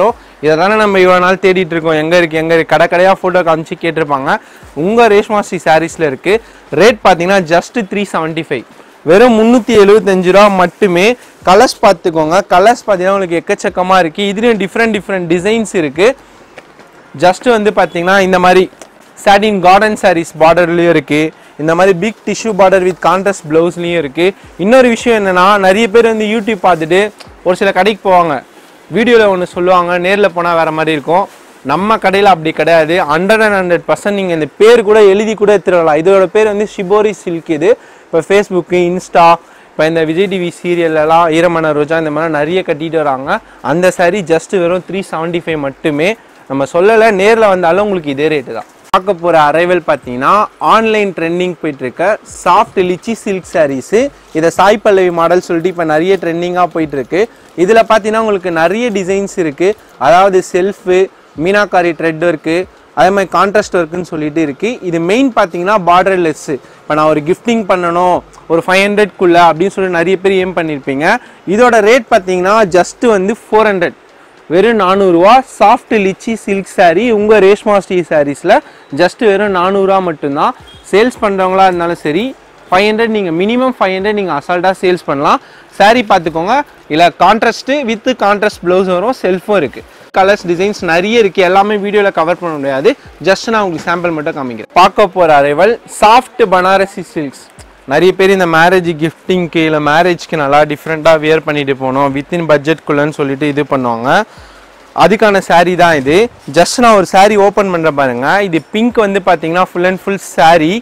இதை தானே நம்ம இவ்வளோ நாள் தேடிட்டு இருக்கோம் எங்கே இருக்குது எங்கே இருக்குது கடை கடையாக ஃபோட்டோ காமிச்சு கேட்டிருப்பாங்க உங்கள் ரேஷ்மாஸ்ரீ சாரீஸில் இருக்குது ரேட் பார்த்தீங்கன்னா ஜஸ்ட் த்ரீ செவன்ட்டி ஃபைவ் வெறும் முந்நூற்றி எழுபத்தஞ்சு ரூபா மட்டுமே கலர்ஸ் பார்த்துக்கோங்க கலர்ஸ் பார்த்தீங்கன்னா உங்களுக்கு எக்கச்சக்கமாக இருக்குது இதுலேயும் டிஃப்ரெண்ட் டிஃப்ரெண்ட் டிசைன்ஸ் இருக்குது ஜஸ்ட் வந்து பார்த்தீங்கன்னா இந்த மாதிரி சாட்டின் கார்டன் சாரீஸ் பார்டர்லேயும் இருக்குது இந்த மாதிரி big tissue border with contrast ப்ளவுஸ்லேயும் இருக்குது இன்னொரு விஷயம் என்னென்னா நிறைய பேர் வந்து யூடியூப் பார்த்துட்டு ஒரு சில கடைக்கு போவாங்க வீடியோவில் ஒன்று சொல்லுவாங்க நேரில் போனால் வேறு மாதிரி இருக்கும் நம்ம கடையில் அப்படி கிடையாது ஹண்ட்ரட் அண்ட் ஹண்ட்ரட் பர்சன்ட் நீங்கள் இந்த பேர் கூட எழுதி கூட எடுத்துடலாம் இதோட பேர் வந்து ஷிபோரி சில்க் இது இப்போ ஃபேஸ்புக்கு இன்ஸ்டா இப்போ இந்த விஜய் டிவி சீரியல்லலாம் ஈரமன ரோஜா இந்த மாதிரி நிறைய கட்டிட்டு வராங்க அந்த saree ஜஸ்ட் வெறும் த்ரீ செவன்ட்டி ஃபைவ் மட்டுமே நம்ம சொல்லலை நேரில் வந்தாலும் உங்களுக்கு இதே ரேட்டு தான் பார்க்க போகிற அரைவல் பார்த்தீங்கன்னா ஆன்லைன் ட்ரெண்டிங் போயிட்டு இருக்க சாஃப்ட் லிச்சி சில்க் சாரீஸு இதை சாய் பல்லவி மாடல் சொல்லிட்டு இப்போ நிறைய ட்ரெண்டிங்காக போயிட்டு இருக்கு இதில் பார்த்தீங்கன்னா உங்களுக்கு நிறைய டிசைன்ஸ் இருக்குது அதாவது செல்ஃபு மீனாக்காரி த்ரெட் ஒர்க்கு அதே மாதிரி கான்ட்ராஸ்ட் ஒர்க்குன்னு சொல்லிட்டு இருக்கு இது மெயின் பார்த்தீங்கன்னா பார்டர் லெஸ்ஸு இப்போ நான் ஒரு கிஃப்டிங் பண்ணணும் ஒரு ஃபைவ் ஹண்ட்ரட்குள்ளே அப்படின்னு சொல்லி நிறைய பேர் ஏம் பண்ணியிருப்பீங்க இதோட ரேட் பார்த்தீங்கன்னா ஜஸ்ட் வந்து ஃபோர் ஹண்ட்ரட் வெறும் நானூறுரூவா சாஃப்ட் லிச்சி சில்க் saree உங்கள் ரேஷ்மா ஸ்ரீ சாரீஸில் ஜஸ்ட் வெறும் நானூறுரூவா மட்டும்தான் சேல்ஸ் பண்ணுறவங்களா இருந்தாலும் சரி ஃபைவ் ஹண்ட்ரட் நீங்கள் மினிமம் ஃபைவ் ஹண்ட்ரட் நீங்கள் அசால்ட்டாக சேல்ஸ் பண்ணலாம் saree பார்த்துக்கோங்க இல்லை கான்ட்ராஸ்ட்டு வித் கான்ட்ராஸ்ட் ப்ளவுஸ் வரும் செல்ஃபும் இருக்குது கலர்ஸ் டிசைன்ஸ் நிறைய இருக்குது எல்லாமே வீடியோவில் கவர் பண்ண முடியாது ஜஸ்ட் நான் உங்களுக்கு சாம்பிள் மட்டும் காமிக்கிறேன் பார்க்க போகிற அரைவல் சாஃப்ட் பனாரசி சில்க்ஸ் நிறைய பேர் இந்த மேரேஜ் கிஃப்டிங்க்கு இல்லை மேரேஜ்க்கு நல்லா டிஃப்ரெண்ட்டாக வியர் பண்ணிட்டு போகணும் வித்தின் பட்ஜெட்குள்ளன்னு சொல்லிட்டு இது பண்ணுவாங்க அதுக்கான saree தான் இது ஜஸ்ட் நான் ஒரு saree ஓப்பன் பண்ணுற பாருங்க இது பிங்க் வந்து பார்த்தீங்கன்னா ஃபுல் அண்ட் ஃபுல் saree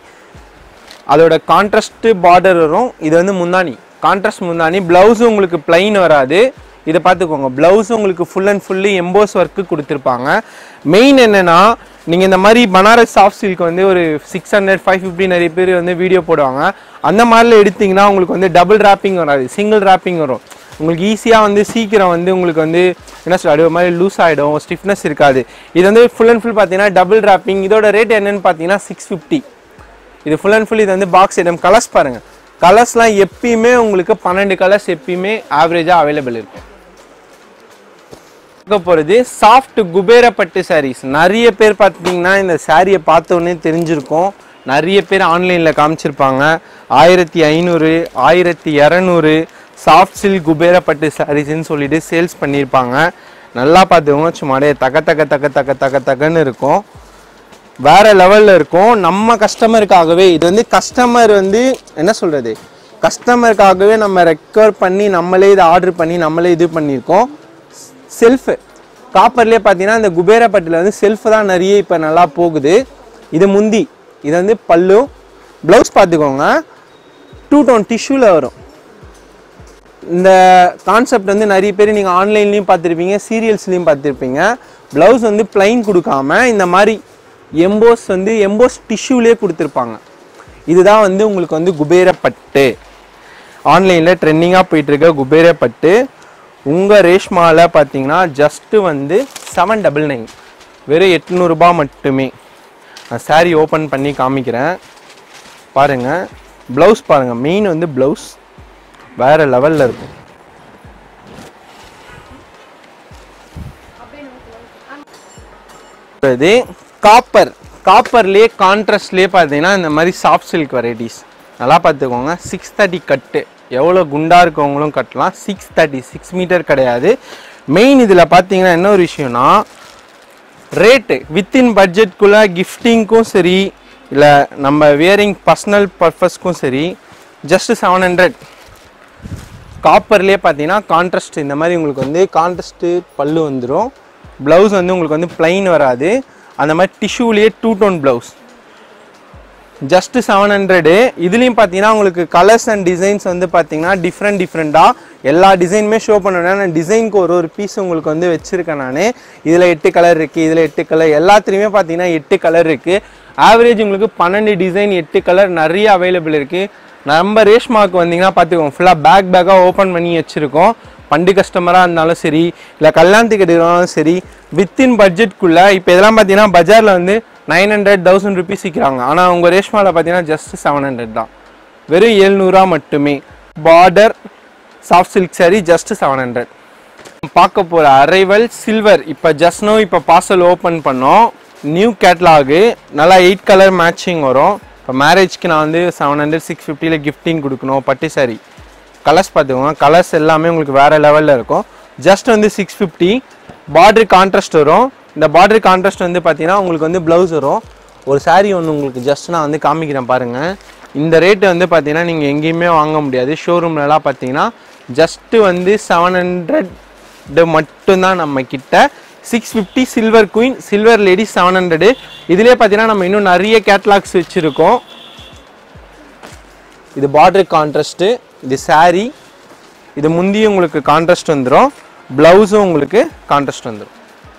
அதோட கான்ட்ராஸ்ட் பார்டர் வரும் இது வந்து முந்தானி கான்ட்ராஸ்ட் முந்தானி ப்ளவுஸும் உங்களுக்கு plain வராது இதை பார்த்துக்கோங்க ப்ளவுஸும் உங்களுக்கு full and fully emboss work கொடுத்துருப்பாங்க மெயின் என்னன்னா நீங்கள் இந்த மாதிரி பனாரஸ் சாஃப்ட் சில்க் வந்து ஒரு சிக்ஸ் ஹண்ட்ரட் ஃபைவ் ஃபிஃப்டி நிறைய பேர் வந்து வீடியோ போடுவாங்க அந்த மாதிரில எடுத்தீங்கன்னா உங்களுக்கு வந்து டபுள் ராப்பிங் வராது சிங்கிள் ராப்பிங் வரும் உங்களுக்கு ஈஸியாக வந்து சீக்கிரம் வந்து உங்களுக்கு வந்து என்ன சொல்றது ஒரு மாதிரி லூஸ் ஆகிடும் ஸ்டிஃப்னஸ் இருக்காது இது வந்து ஃபுல் அண்ட் ஃபுல் பார்த்தீங்கன்னா டபுள் ராப்பிங் இதோட ரேட் என்னன்னு பார்த்தீங்கன்னா சிக்ஸ் ஃபிஃப்டி இது ஃபுல் அண்ட் ஃபுல் இது வந்து பாக்ஸ் ஐட்டம் கலர்ஸ் பாருங்கள் கலர்ஸ்லாம் எப்பயுமே உங்களுக்கு பன்னெண்டு கலர்ஸ் எப்பயுமே ஆவரேஜாக அவைலபிள் இருக்கும் பார்க்க போகிறது சாஃப்ட் குபேரப்பட்டு சாரீஸ் நிறைய பேர் பார்த்தீங்கன்னா இந்த சாரியை பார்த்தோன்னே தெரிஞ்சிருக்கும் நிறைய பேர் ஆன்லைனில் காமிச்சிருப்பாங்க ஆயிரத்தி ஐநூறு ஆயிரத்தி இரநூறு சாஃப்ட் சில்க் குபேரப்பட்டு சாரீஸ்ன்னு சொல்லிட்டு சேல்ஸ் பண்ணியிருப்பாங்க நல்லா பார்த்துக்கோங்க சும்மா அப்படியே தக தக தக தக தக தகன்னு இருக்கும் வேற லெவலில் இருக்கும் நம்ம கஸ்டமருக்காகவே இது வந்து கஸ்டமர் வந்து என்ன சொல்கிறது கஸ்டமருக்காகவே நம்ம ரெக்கவர் பண்ணி நம்மளே இதை ஆர்டர் பண்ணி நம்மளே இது பண்ணியிருக்கோம் செல்ஃபு காப்பர்லேயே பார்த்தீங்கன்னா இந்த குபேரப்பட்டில் வந்து செல்ஃப் தான் நிறைய இப்போ நல்லா போகுது இது முந்தி இது வந்து பல்லு ப்ளவுஸ் பார்த்துக்கோங்க டூ டோன் டிஷ்யூவில் வரும் இந்த கான்செப்ட் வந்து நிறைய பேர் நீங்கள் ஆன்லைன்லேயும் பார்த்துருப்பீங்க சீரியல்ஸ்லேயும் பார்த்துருப்பீங்க ப்ளவுஸ் வந்து பிளைன் கொடுக்காம இந்த மாதிரி எம்போஸ் வந்து எம்போஸ் டிஷ்யூலேயே கொடுத்துருப்பாங்க இதுதான் வந்து உங்களுக்கு வந்து குபேரப்பட்டு ஆன்லைனில் ட்ரெண்டிங்காக போயிட்டுருக்க குபேரப்பட்டு உங்கள் ரேஷ்மாவில் பார்த்தீங்கன்னா ஜஸ்ட்டு வந்து செவன் டபுள் நைன் வெறும் எட்நூறுபா மட்டுமே நான் saree ஓப்பன் பண்ணி காமிக்கிறேன் பாருங்கள் ப்ளவுஸ் பாருங்கள் மெயின் வந்து ப்ளவுஸ் வேறு லெவலில் இருக்கும் இது காப்பர் காப்பர்லேயே கான்ட்ராஸ்ட்லேயே பார்த்தீங்கன்னா இந்த மாதிரி சாஃப்ட் சில்க் வெரைட்டிஸ் நல்லா பார்த்துக்கோங்க சிக்ஸ் தேர்ட்டி கட்டு எவ்வளோ குண்டாக இருக்கவங்களும் கட்டலாம் சிக்ஸ் தேர்ட்டி சிக்ஸ் மீட்டர் கிடையாது மெயின் இதில் பார்த்தீங்கன்னா என்ன ஒரு விஷயம்னா ரேட்டு வித்தின் பட்ஜெட்குள்ளே கிஃப்டிங்க்கும் சரி இல்லை நம்ம வியரிங் பர்சனல் பர்பஸ்க்கும் சரி ஜஸ்ட் செவன் ஹண்ட்ரட் காப்பர்லேயே பார்த்தீங்கன்னா கான்ட்ராஸ்ட் இந்த மாதிரி உங்களுக்கு வந்து கான்ட்ராஸ்ட்டு பல்லு வந்துடும் ப்ளவுஸ் வந்து உங்களுக்கு வந்து plain வராது அந்த மாதிரி டிஷ்யூலேயே two tone blouse just seven hundred இதுலேயும் பார்த்தீங்கன்னா உங்களுக்கு கலர்ஸ் அண்ட் டிசைன்ஸ் வந்து பார்த்தீங்கன்னா டிஃப்ரெண்ட் டிஃப்ரெண்ட்டாக எல்லா டிசைனுமே ஷோ பண்ணுவேன் நான் டிசைனுக்கு ஒரு ஒரு பீஸ் உங்களுக்கு வந்து வச்சுருக்கேன் நான் இதில் எட்டு கலர் இருக்குது இதில் எட்டு கலர் எல்லாத்துலேயுமே பார்த்தீங்கன்னா எட்டு கலர் இருக்குது ஆவரேஜ் உங்களுக்கு பன்னெண்டு டிசைன் எட்டு கலர் நிறைய அவைலபிள் இருக்குது நம்ம ரேஷ்மாவுக்கு வந்தீங்கன்னா பார்த்துக்கோங்க ஃபுல்லாக பேக் பேக்காக ஓப்பன் பண்ணி வச்சுருக்கோம் பண்டு கஸ்டமராக இருந்தாலும் சரி இல்லை கல்யாணத்துக்கு எடுக்கிறனாலும் சரி வித்தின் பட்ஜெட்குள்ளே இப்போ இதெல்லாம் பார்த்தீங்கன்னா பஜாரில் வந்து நைன் ஹண்ட்ரட் தௌசண்ட் ருபீஸ் விற்கிறாங்க ஆனால் உங்கள் ரேஷ்மாவில் பார்த்தீங்கன்னா ஜஸ்ட் செவன் ஹண்ட்ரட் தான் வெறும் எழுநூறுவா மட்டுமே border soft silk saree just seven hundred பார்க்க போகிற அரைவல் சில்வர் இப்போ ஜஸ்ட் நோ இப்போ பார்சல் ஓப்பன் பண்ணோம் நியூ கேட்லாகு நல்லா எயிட் கலர் மேட்சிங் வரும் இப்போ மேரேஜ்க்கு நான் வந்து செவன் ஹண்ட்ரட் சிக்ஸ் ஃபிஃப்டியில் கிஃப்டிங் கொடுக்கணும் பட்டு சாரி கலர்ஸ் பார்த்துக்கோங்க கலர்ஸ் எல்லாமே உங்களுக்கு வேறு லெவலில் இருக்கும் ஜஸ்ட் வந்து சிக்ஸ் ஃபிஃப்டி பார்டர் கான்ட்ராஸ்ட் வரும் இந்த பார்டர் கான்ட்ராஸ்ட் வந்து பார்த்தீங்கன்னா உங்களுக்கு வந்து ப்ளவுஸ் வரும் ஒரு saree ஒன்று உங்களுக்கு ஜஸ்ட் நான் வந்து காமிக்கிறேன் பாருங்கள் இந்த ரேட்டு வந்து பார்த்தீங்கன்னா நீங்கள் எங்கேயுமே வாங்க முடியாது ஷோரூம்லலாம் பார்த்தீங்கன்னா ஜஸ்ட்டு வந்து செவன் ஹண்ட்ரட் மட்டும்தான் நம்ம கிட்ட six fifty silver queen silver lady seven hundred இதுலேயே பார்த்தீங்கன்னா நம்ம இன்னும் நிறைய கேட்லாக்ஸ் வச்சுருக்கோம் இது பார்டர் கான்ட்ராஸ்ட்டு இது saree இது முந்தியும் உங்களுக்கு கான்ட்ராஸ்ட் வந்துடும் ப்ளவுஸும் உங்களுக்கு கான்ட்ராஸ்ட் வந்துடும்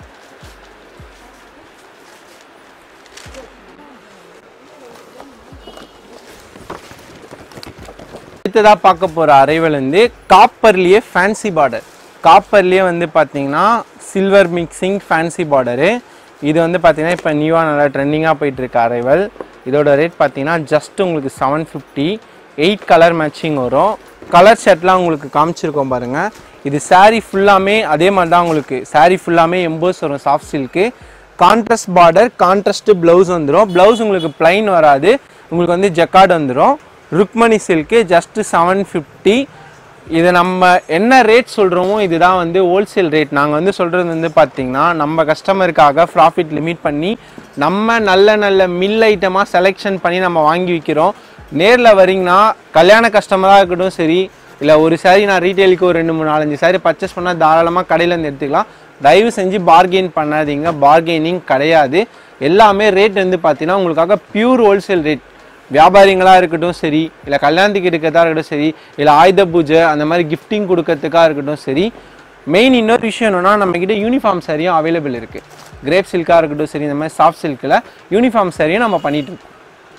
அடுத்ததாக பார்க்க போகிற அரைவல் வந்து காப்பர்லேயே ஃபேன்சி பார்டர் காப்பர்லேயே வந்து பார்த்தீங்கன்னா சில்வர் மிக்சிங் ஃபேன்சி பார்டரு இது வந்து பார்த்தீங்கன்னா இப்போ நியூவாக நல்லா ட்ரெண்டிங்காக போயிட்டு இருக்க அரைவல் இதோட ரேட் பார்த்தீங்கன்னா ஜஸ்ட் உங்களுக்கு seven fifty eight colour matching வரும் கலர் ஷர்ட்லாம் உங்களுக்கு காமிச்சிருக்கோம் பாருங்கள் இது saree ஃபுல்லாமே அதே மாதிரி தான் உங்களுக்கு saree ஃபுல்லாமே எம்போஸ் வரும் soft silk contrast border contrast blouse வந்துடும் ப்ளவுஸ் உங்களுக்கு plain வராது உங்களுக்கு வந்து ஜக்கார்டு வந்துடும் Rukmani silk just seven fifty இதை நம்ம என்ன ரேட் சொல்கிறோமோ இதுதான் வந்து ஹோல்சேல் ரேட் நாங்கள் வந்து சொல்கிறது வந்து பார்த்திங்கன்னா நம்ம கஸ்டமருக்காக ப்ராஃபிட் லிமிட் பண்ணி நம்ம நல்ல நல்ல மில் ஐட்டமாக செலெக்ஷன் பண்ணி நம்ம வாங்கி விற்கிறோம் நேரில் வரீங்கன்னா கல்யாண கஸ்டமராக இருக்கட்டும் சரி இல்லை ஒரு சாரி நான் ரீட்டெயிலுக்கு ஒரு ரெண்டு மூணு நாலஞ்சு சாரி பர்ச்சேஸ் பண்ணால் தாராளமாக கடையில் இருந்து எடுத்துக்கலாம் தயவு செஞ்சு பார்கெயின் பண்ணாதீங்க பார்கெனிங் கிடையாது எல்லாமே ரேட் வந்து பார்த்தீங்கன்னா உங்களுக்காக பியூர் ஹோல்சேல் ரேட் வியாபாரிங்களாக இருக்கட்டும் சரி இல்லை கல்யாணத்துக்கு எடுக்கிறதா இருக்கட்டும் சரி இல்லை ஆயுத பூஜை அந்த மாதிரி கிஃப்டிங் கொடுக்கறதுக்காக இருக்கட்டும் சரி மெயின் இன்னொரு விஷயம் என்னன்னா நம்மக்கிட்ட யூனிஃபார்ம் சரியும் அவைலபிள் இருக்குது கிரேப் சில்காக இருக்கட்டும் சரி இந்த மாதிரி சாஃப்ட் சில்கில் யூனிஃபார்ம் சரியும் நம்ம பண்ணிட்டு இருக்கோம்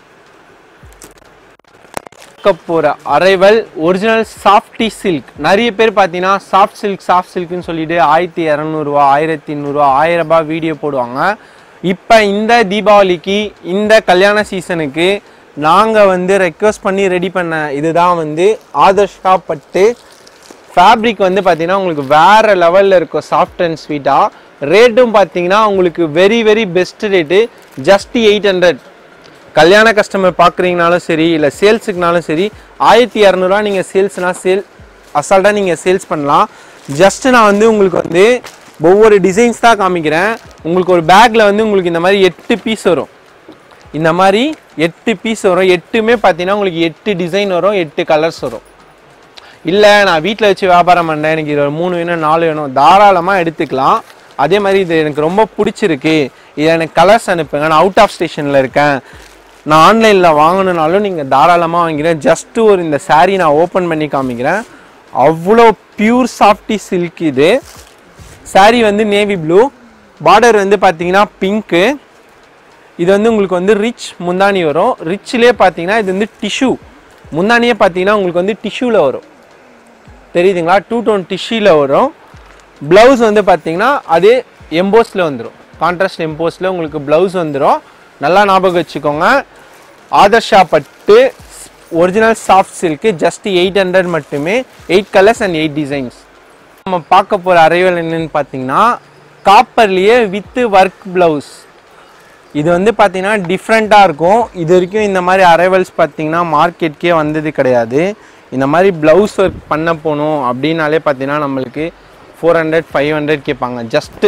பார்க்க போகிற அரைவல் ஒரிஜினல் சாஃப்டி சில்க் நிறைய பேர் பார்த்தீங்கன்னா சாஃப்ட் சில்க் சாஃப்ட் சில்க்னு சொல்லிட்டு ஆயிரத்தி இரநூறுவா ஆயிரத்தி நூறுரூவா ஆயிரம் ரூபாய் வீடியோ போடுவாங்க இப்போ இந்த தீபாவளிக்கு இந்த கல்யாண சீசனுக்கு நாங்கள் வந்து ரெக்வஸ்ட் பண்ணி ரெடி பண்ண இதுதான் வந்து ஆதர்ஷா பட்டு ஃபேப்ரிக் வந்து பார்த்தீங்கன்னா உங்களுக்கு வேறு லெவலில் இருக்கும் சாஃப்ட் அண்ட் ஸ்வீட்டாக ரேட்டும் பார்த்தீங்கன்னா உங்களுக்கு very very best rate just eight hundred கல்யாண கஸ்டமர் பார்க்குறீங்கனாலும் சரி இல்லை சேல்ஸுக்குனாலும் சரி ஆயிரத்தி இரநூறுவா நீங்கள் சேல்ஸ்னால் சேல் அசால்ட்டாக நீங்கள் சேல்ஸ் பண்ணலாம் ஜஸ்ட் நான் வந்து உங்களுக்கு வந்து ஒவ்வொரு டிசைன்ஸ் தான் காமிக்கிறேன் உங்களுக்கு ஒரு பேக்கில் வந்து உங்களுக்கு இந்த மாதிரி எட்டு பீஸ் வரும் இந்த மாதிரி எட்டு பீஸ் வரும் எட்டுமே பார்த்தீங்கன்னா உங்களுக்கு எட்டு டிசைன் வரும் எட்டு கலர்ஸ் வரும் இல்லை நான் வீட்டில் வச்சு வியாபாரம் பண்ணேன் எனக்கு இது ஒரு மூணு வேணும் நாலு வேணும் தாராளமாக எடுத்துக்கலாம் அதே மாதிரி இது எனக்கு ரொம்ப பிடிச்சிருக்கு இது எனக்கு கலர்ஸ் அனுப்புங்க நான் அவுட் ஆஃப் ஸ்டேஷனில் இருக்கேன் நான் ஆன்லைனில் வாங்கணுனாலும் நீங்கள் தாராளமாக வாங்கிக்கிறேன் ஜஸ்ட்டு ஒரு இந்த saree நான் ஓப்பன் பண்ணி காமிக்கிறேன் அவ்வளோ பியூர் சாஃப்டி சில்க் இது saree வந்து நேவி ப்ளூ பார்டர் வந்து பார்த்தீங்கன்னா பிங்க்கு இது வந்து உங்களுக்கு வந்து ரிச் முந்தானி வரும் ரிச்லேயே பார்த்தீங்கன்னா இது வந்து டிஷ்யூ முந்தானியே பார்த்தீங்கன்னா உங்களுக்கு வந்து டிஷ்யூவில் வரும் தெரியுதுங்களா டூ டோன் டிஷ்யூவில் வரும் ப்ளவுஸ் வந்து பார்த்தீங்கன்னா அதே எம்போஸில் வந்துடும் கான்ட்ராஸ்ட் எம்போஸில் உங்களுக்கு ப்ளவுஸ் வந்துடும் நல்லா ஞாபகம் வச்சுக்கோங்க ஆதர்ஷா பட்டு original soft silk just eight hundred மட்டுமே eight colours and eight designs நம்ம பார்க்க போகிற அரைவல் என்னன்னு பார்த்தீங்கன்னா காப்பர்லேயே வித்து ஒர்க் ப்ளவுஸ் இது வந்து பார்த்தீங்கன்னா டிஃப்ரெண்ட்டாக இருக்கும் இது வரைக்கும் இந்த மாதிரி அரைவல்ஸ் பார்த்தீங்கன்னா மார்க்கெட்கே வந்தது கிடையாது இந்த மாதிரி ப்ளவுஸ் ஒர்க் பண்ண போகணும் அப்படின்னாலே பார்த்தீங்கன்னா நம்மளுக்கு ஃபோர் ஹண்ட்ரட் ஃபைவ் ஹண்ட்ரட் கேட்பாங்க ஜஸ்ட்டு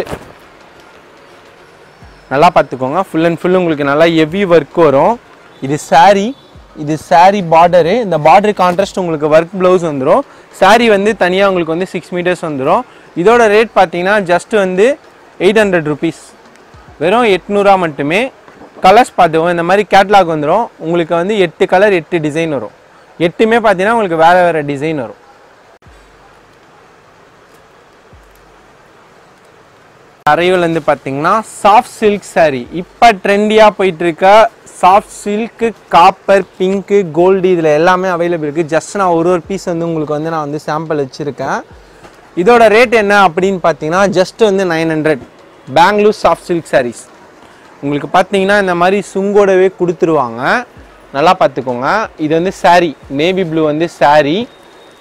நல்லா பார்த்துக்கோங்க ஃபுல் அண்ட் ஃபுல் உங்களுக்கு நல்லா ஹெவி ஒர்க் வரும் இது saree இது saree பார்டரு இந்த பார்டர் கான்ட்ராஸ்ட் உங்களுக்கு ஒர்க் ப்ளவுஸ் வந்துடும் saree வந்து தனியாக உங்களுக்கு வந்து சிக்ஸ் மீட்டர்ஸ் வந்துடும் இதோட ரேட் பார்த்தீங்கன்னா ஜஸ்ட் வந்து எயிட் ஹண்ட்ரட் ருபீஸ் வெறும் எட்நூறுவா மட்டுமே கலர்ஸ் பார்த்துக்கோங்க இந்த மாதிரி கேட்லாக் வந்துடும் உங்களுக்கு வந்து எட்டு கலர் எட்டு டிசைன் வரும் எட்டுமே பார்த்தீங்கன்னா உங்களுக்கு வேறு வேறு டிசைன் வரும் அரைவல் வந்து பார்த்தீங்கன்னா சாஃப்ட் சில்க் saree இப்போ ட்ரெண்டியாக போயிட்டு இருக்க soft silk copper pink gold இதில் எல்லாமே அவைலபிள் இருக்குது ஜஸ்ட் நான் ஒரு ஒரு பீஸ் வந்து உங்களுக்கு வந்து நான் வந்து சாம்பிள் வச்சுருக்கேன் இதோட ரேட் என்ன அப்படின்னு பார்த்தீங்கன்னா ஜஸ்ட் வந்து nine hundred Bangalore soft silk sarees உங்களுக்கு பார்த்தீங்கன்னா இந்த மாதிரி சுங்கோடவே கொடுத்துருவாங்க நல்லா பார்த்துக்கோங்க இது வந்து saree நேவி ப்ளூ வந்து saree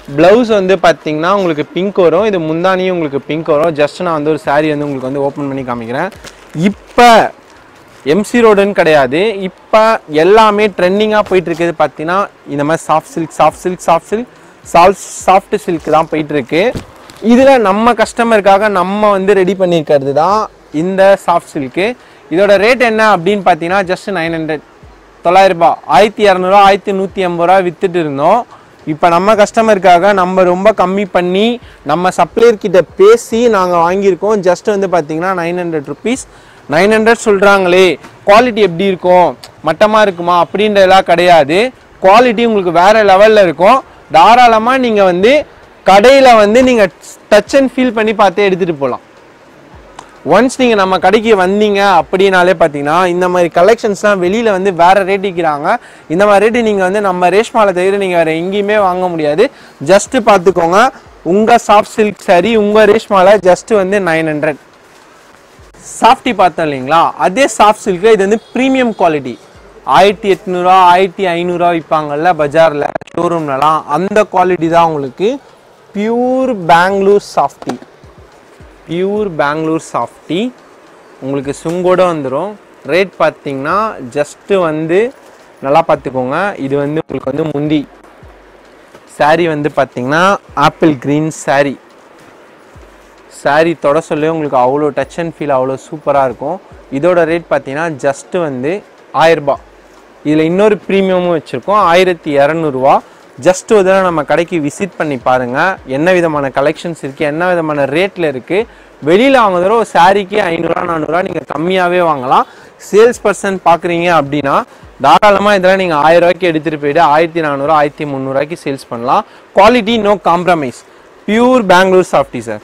ப்ளவுஸ் வந்து பார்த்தீங்கன்னா உங்களுக்கு பிங்க் வரும் இது முந்தானியும் உங்களுக்கு பிங்க் வரும் ஜஸ்ட் நான் வந்து ஒரு saree வந்து உங்களுக்கு வந்து ஓப்பன் பண்ணி காமிக்கிறேன் இப்போ எம்சி ரோடுன்னு கிடையாது இப்போ எல்லாமே ட்ரெண்டிங்காக போயிட்டு இருக்குது பார்த்தீங்கன்னா இந்த மாதிரி soft silk soft silk soft silk soft soft silk தான் போயிட்டு இருக்கு இதில் நம்ம கஸ்டமருக்காக நம்ம வந்து ரெடி பண்ணியிருக்கிறது தான் இந்த சாஃப்ட் சில்க்கு இதோட ரேட் என்ன அப்படின்னு பார்த்தீங்கன்னா ஜஸ்ட் நைன் ஹண்ட்ரட் தொள்ளாயிரம் ரூபாய் ஆயிரத்தி இரநூறுவா ஆயிரத்தி நூற்றி ஐம்பது ரூபா வித்துட்டு இருந்தோம் இப்போ நம்ம கஸ்டமருக்காக நம்ம ரொம்ப கம்மி பண்ணி நம்ம சப்ளையர் கிட்ட பேசி நாங்கள் வாங்கியிருக்கோம் ஜஸ்ட் வந்து பார்த்தீங்கன்னா nine hundred rupees nine hundred சொல்கிறாங்களே குவாலிட்டி எப்படி இருக்கும் மட்டமாக இருக்குமா அப்படின்றதெல்லாம் கிடையாது குவாலிட்டி உங்களுக்கு வேறு லெவலில் இருக்கும் தாராளமாக நீங்கள் வந்து கடையில் வந்து நீங்கள் டச் அண்ட் ஃபீல் பண்ணி பார்த்து எடுத்துகிட்டு போகலாம் ஒன்ஸ் நீங்கள் நம்ம கடைக்கு வந்தீங்க அப்படின்னாலே பார்த்தீங்கன்னா இந்த மாதிரி கலெக்ஷன்ஸ்லாம் வெளியில் வந்து வேறு ரேட் விற்கிறாங்க இந்த மாதிரி ரேட்டு நீங்கள் வந்து நம்ம ரேஷ்மாவில் தவிர நீங்கள் வேறு எங்கேயுமே வாங்க முடியாது ஜஸ்ட்டு பார்த்துக்கோங்க உங்கள் சாஃப்ட் சில்க் saree உங்கள் ரேஷ்மாவில் ஜஸ்ட்டு வந்து நைன் ஹண்ட்ரட் சாஃப்டி பார்த்தோம் இல்லைங்களா அதே சாஃப்ட் சில்க்கு இது வந்து ப்ரீமியம் குவாலிட்டி ஆயிரத்தி எட்நூறுவா ஆயிரத்தி ஐநூறுரூவா விற்பாங்கல்ல பஜாரில் ஷோரூம்லலாம் அந்த குவாலிட்டி தான் உங்களுக்கு pure Bangalore softy pure Bangalore softy உங்களுக்கு சுங்கோட வந்துடும் ரேட் பார்த்தீங்கன்னா ஜஸ்ட்டு வந்து நல்லா பார்த்துக்கோங்க இது வந்து உங்களுக்கு வந்து முந்தி saree வந்து பார்த்தீங்கன்னா ஆப்பிள் க்ரீன் saree saree தொட சொல்லவே உங்களுக்கு அவ்வளோ டச் அண்ட் ஃபீல் அவ்வளோ சூப்பராக இருக்கும் இதோட ரேட் பார்த்தீங்கன்னா ஜஸ்ட்டு வந்து ஆயிரரூபா இதில் இன்னொரு ப்ரீமியமும் வச்சுருக்கோம் ஆயிரத்தி இரநூறுவா ஜஸ்ட் ஒரு தடவை நம்ம கடைக்கு விசிட் பண்ணி பாருங்கள் என்ன விதமான கலெக்ஷன்ஸ் இருக்குது என்ன விதமான ரேட்டில் இருக்குது வெளியில் வாங்குறதோ ஒரு சாரீக்கு ஐநூறுரூவா நானூறுரூவா நீங்கள் கம்மியாகவே வாங்கலாம் சேல்ஸ் பர்சன் பார்க்குறீங்க அப்படின்னா தாராளமாக இதெல்லாம் நீங்கள் ஆயிரம் ரூபாய்க்கு எடுத்துகிட்டு போயிட்டு ஆயிரத்தி நானூறு ஆயிரத்தி முந்நூறுவாய்க்கு சேல்ஸ் பண்ணலாம் quality no compromise pure Bangalore softy sir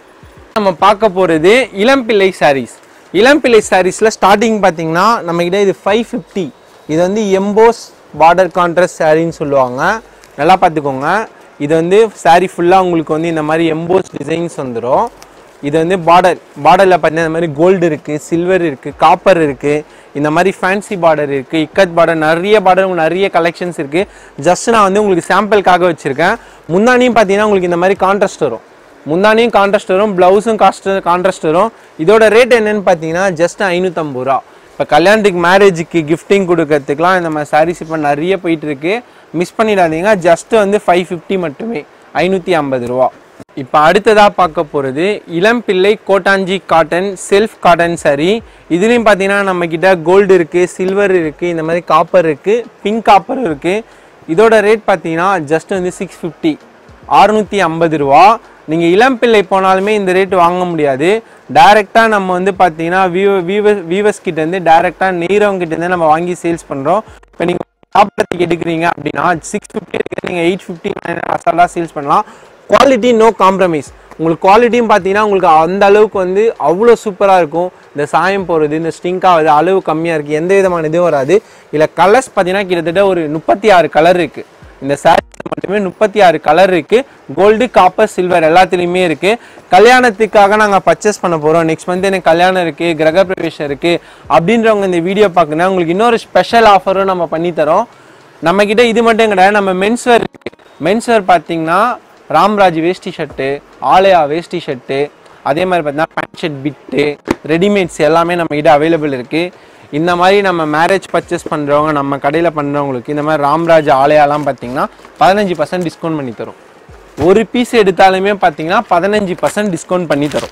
நம்ம பார்க்க போகிறது இளம்பிள்ளை சாரீஸ் இளம்பிள்ளை சாரீஸில் ஸ்டார்டிங் பார்த்தீங்கன்னா நம்மக்கிட்ட இது ஃபைவ் ஃபிஃப்டி இது வந்து எம்போஸ் பார்டர் கான்ட்ராஸ்ட் சாரின்னு சொல்லுவாங்க நல்லா பார்த்துக்கோங்க இது வந்து saree ஃபுல்லாக உங்களுக்கு வந்து இந்த மாதிரி எம்போஸ் டிசைன்ஸ் வந்துடும் இது வந்து பார்டர் பார்டரில் பார்த்தீங்கன்னா இந்த மாதிரி கோல்டு இருக்குது சில்வர் இருக்குது காப்பர் இருக்குது இந்த மாதிரி ஃபேன்சி பார்டர் இருக்குது இக்கத் பார்டர் நிறைய பார்டர் நிறைய கலெக்ஷன்ஸ் இருக்குது ஜஸ்ட் நான் வந்து உங்களுக்கு சாம்பிளுக்காக வச்சுருக்கேன் முன்னாடியும் பார்த்தீங்கன்னா உங்களுக்கு இந்த மாதிரி கான்ட்ராஸ்ட் வரும் முந்தானியும் கான்ட்ராஸ்ட் வரும் ப்ளவுஸும் காஸ்ட் கான்ட்ராஸ்ட் வரும் இதோட ரேட் என்னன்னு பார்த்தீங்கன்னா ஜஸ்ட் ஐநூற்றம்பது ரூபா இப்போ கல்யாணத்துக்கு மேரேஜுக்கு கிஃப்டிங் கொடுக்கறதுக்குலாம் இந்த மாதிரி சாரீஸ் இப்போ நிறைய போயிட்டு இருக்கு மிஸ் பண்ணிடாதீங்க ஜஸ்ட் வந்து ஃபைவ் ஃபிஃப்டி மட்டுமே ஐநூற்றி ஐம்பது ரூபா இப்போ அடுத்ததாக பார்க்க போகிறது Elampillai Kottanchi cotton self cotton saree இதுலேயும் பார்த்தீங்கன்னா நம்மக்கிட்ட கோல்டு இருக்குது சில்வர் இருக்குது இந்த மாதிரி காப்பர் இருக்குது பிங்க் காப்பர் இருக்குது இதோட ரேட் பார்த்தீங்கன்னா ஜஸ்ட் வந்து சிக்ஸ் ஃபிஃப்டி அறுநூற்றி ஐம்பது ரூபா நீங்கள் இளம்பிள்ளை போனாலுமே இந்த ரேட் வாங்க முடியாது டைரெக்டாக நம்ம வந்து பார்த்தீங்கன்னா வியூ வியூவர்ஸ் வியூவர்ஸ் கிட்டேருந்து டைரெக்டாக நெய்றவங்க கிட்டேருந்து நம்ம வாங்கி சேல்ஸ் பண்ணுறோம் இப்போ நீங்கள் சாப்பிட்றதுக்கு எடுக்கிறீங்க அப்படின்னா சிக்ஸ் ஃபிஃப்டி இருக்குது நீங்கள் எயிட் ஃபிஃப்டி அசாலாக சேல்ஸ் பண்ணலாம் குவாலிட்டி நோ காம்ப்ரமைஸ் உங்களுக்கு குவாலிட்டியும் பார்த்தீங்கன்னா உங்களுக்கு அந்த அளவுக்கு வந்து அவ்வளோ சூப்பராக இருக்கும் இந்த சாயம் போகிறது இந்த ஸ்டிங்க் ஆகுது அளவு கம்மியாக இருக்குது எந்த விதமான இதுவும் வராது இதில் கலர்ஸ் பார்த்தீங்கன்னா கிட்டத்தட்ட ஒரு முப்பத்தி ஆறு கலர் இருக்குது இந்த சாரீ மட்டுமே முப்பத்தி ஆறு கலர் இருக்குது கோல்டு காப்பர் சில்வர் எல்லாத்துலேயுமே இருக்குது கல்யாணத்துக்காக நாங்கள் பர்ச்சேஸ் பண்ண போகிறோம் நெக்ஸ்ட் மந்த் எனக்கு கல்யாணம் இருக்குது கிரகப்பிரவேசம் இருக்குது அப்படின்றவங்க இந்த வீடியோ பார்க்கணும் உங்களுக்கு இன்னொரு ஸ்பெஷல் ஆஃபரும் நம்ம பண்ணி தரோம் நம்மக்கிட்ட இது மட்டும் கிடையாது நம்ம மென்ஸ்வேர் மென்ஸ்வேர் பார்த்தீங்கன்னா ராம்ராஜ் வேஷ்டி ஷர்ட்டு ஆலயா வேஷ்டி ஷர்ட்டு அதே மாதிரி பார்த்தீங்கன்னா பேண்ட் ஷர்ட் பிட்டு ரெடிமேட்ஸ் எல்லாமே நம்ம கிட்ட அவைலபிள் இருக்குது இந்த மாதிரி நம்ம மேரேஜ் பர்ச்சேஸ் பண்ணுறவங்க நம்ம கடையில் பண்ணுறவங்களுக்கு இந்த மாதிரி ராம்ராஜ் ஆலயாலாம் பார்த்தீங்கன்னா பதினஞ்சு பர்சன்ட் டிஸ்கவுண்ட் பண்ணி தரும் ஒரு பீஸ் எடுத்தாலுமே பார்த்தீங்கன்னா பதினஞ்சு பர்சன்ட் டிஸ்கவுண்ட் பண்ணி தரும்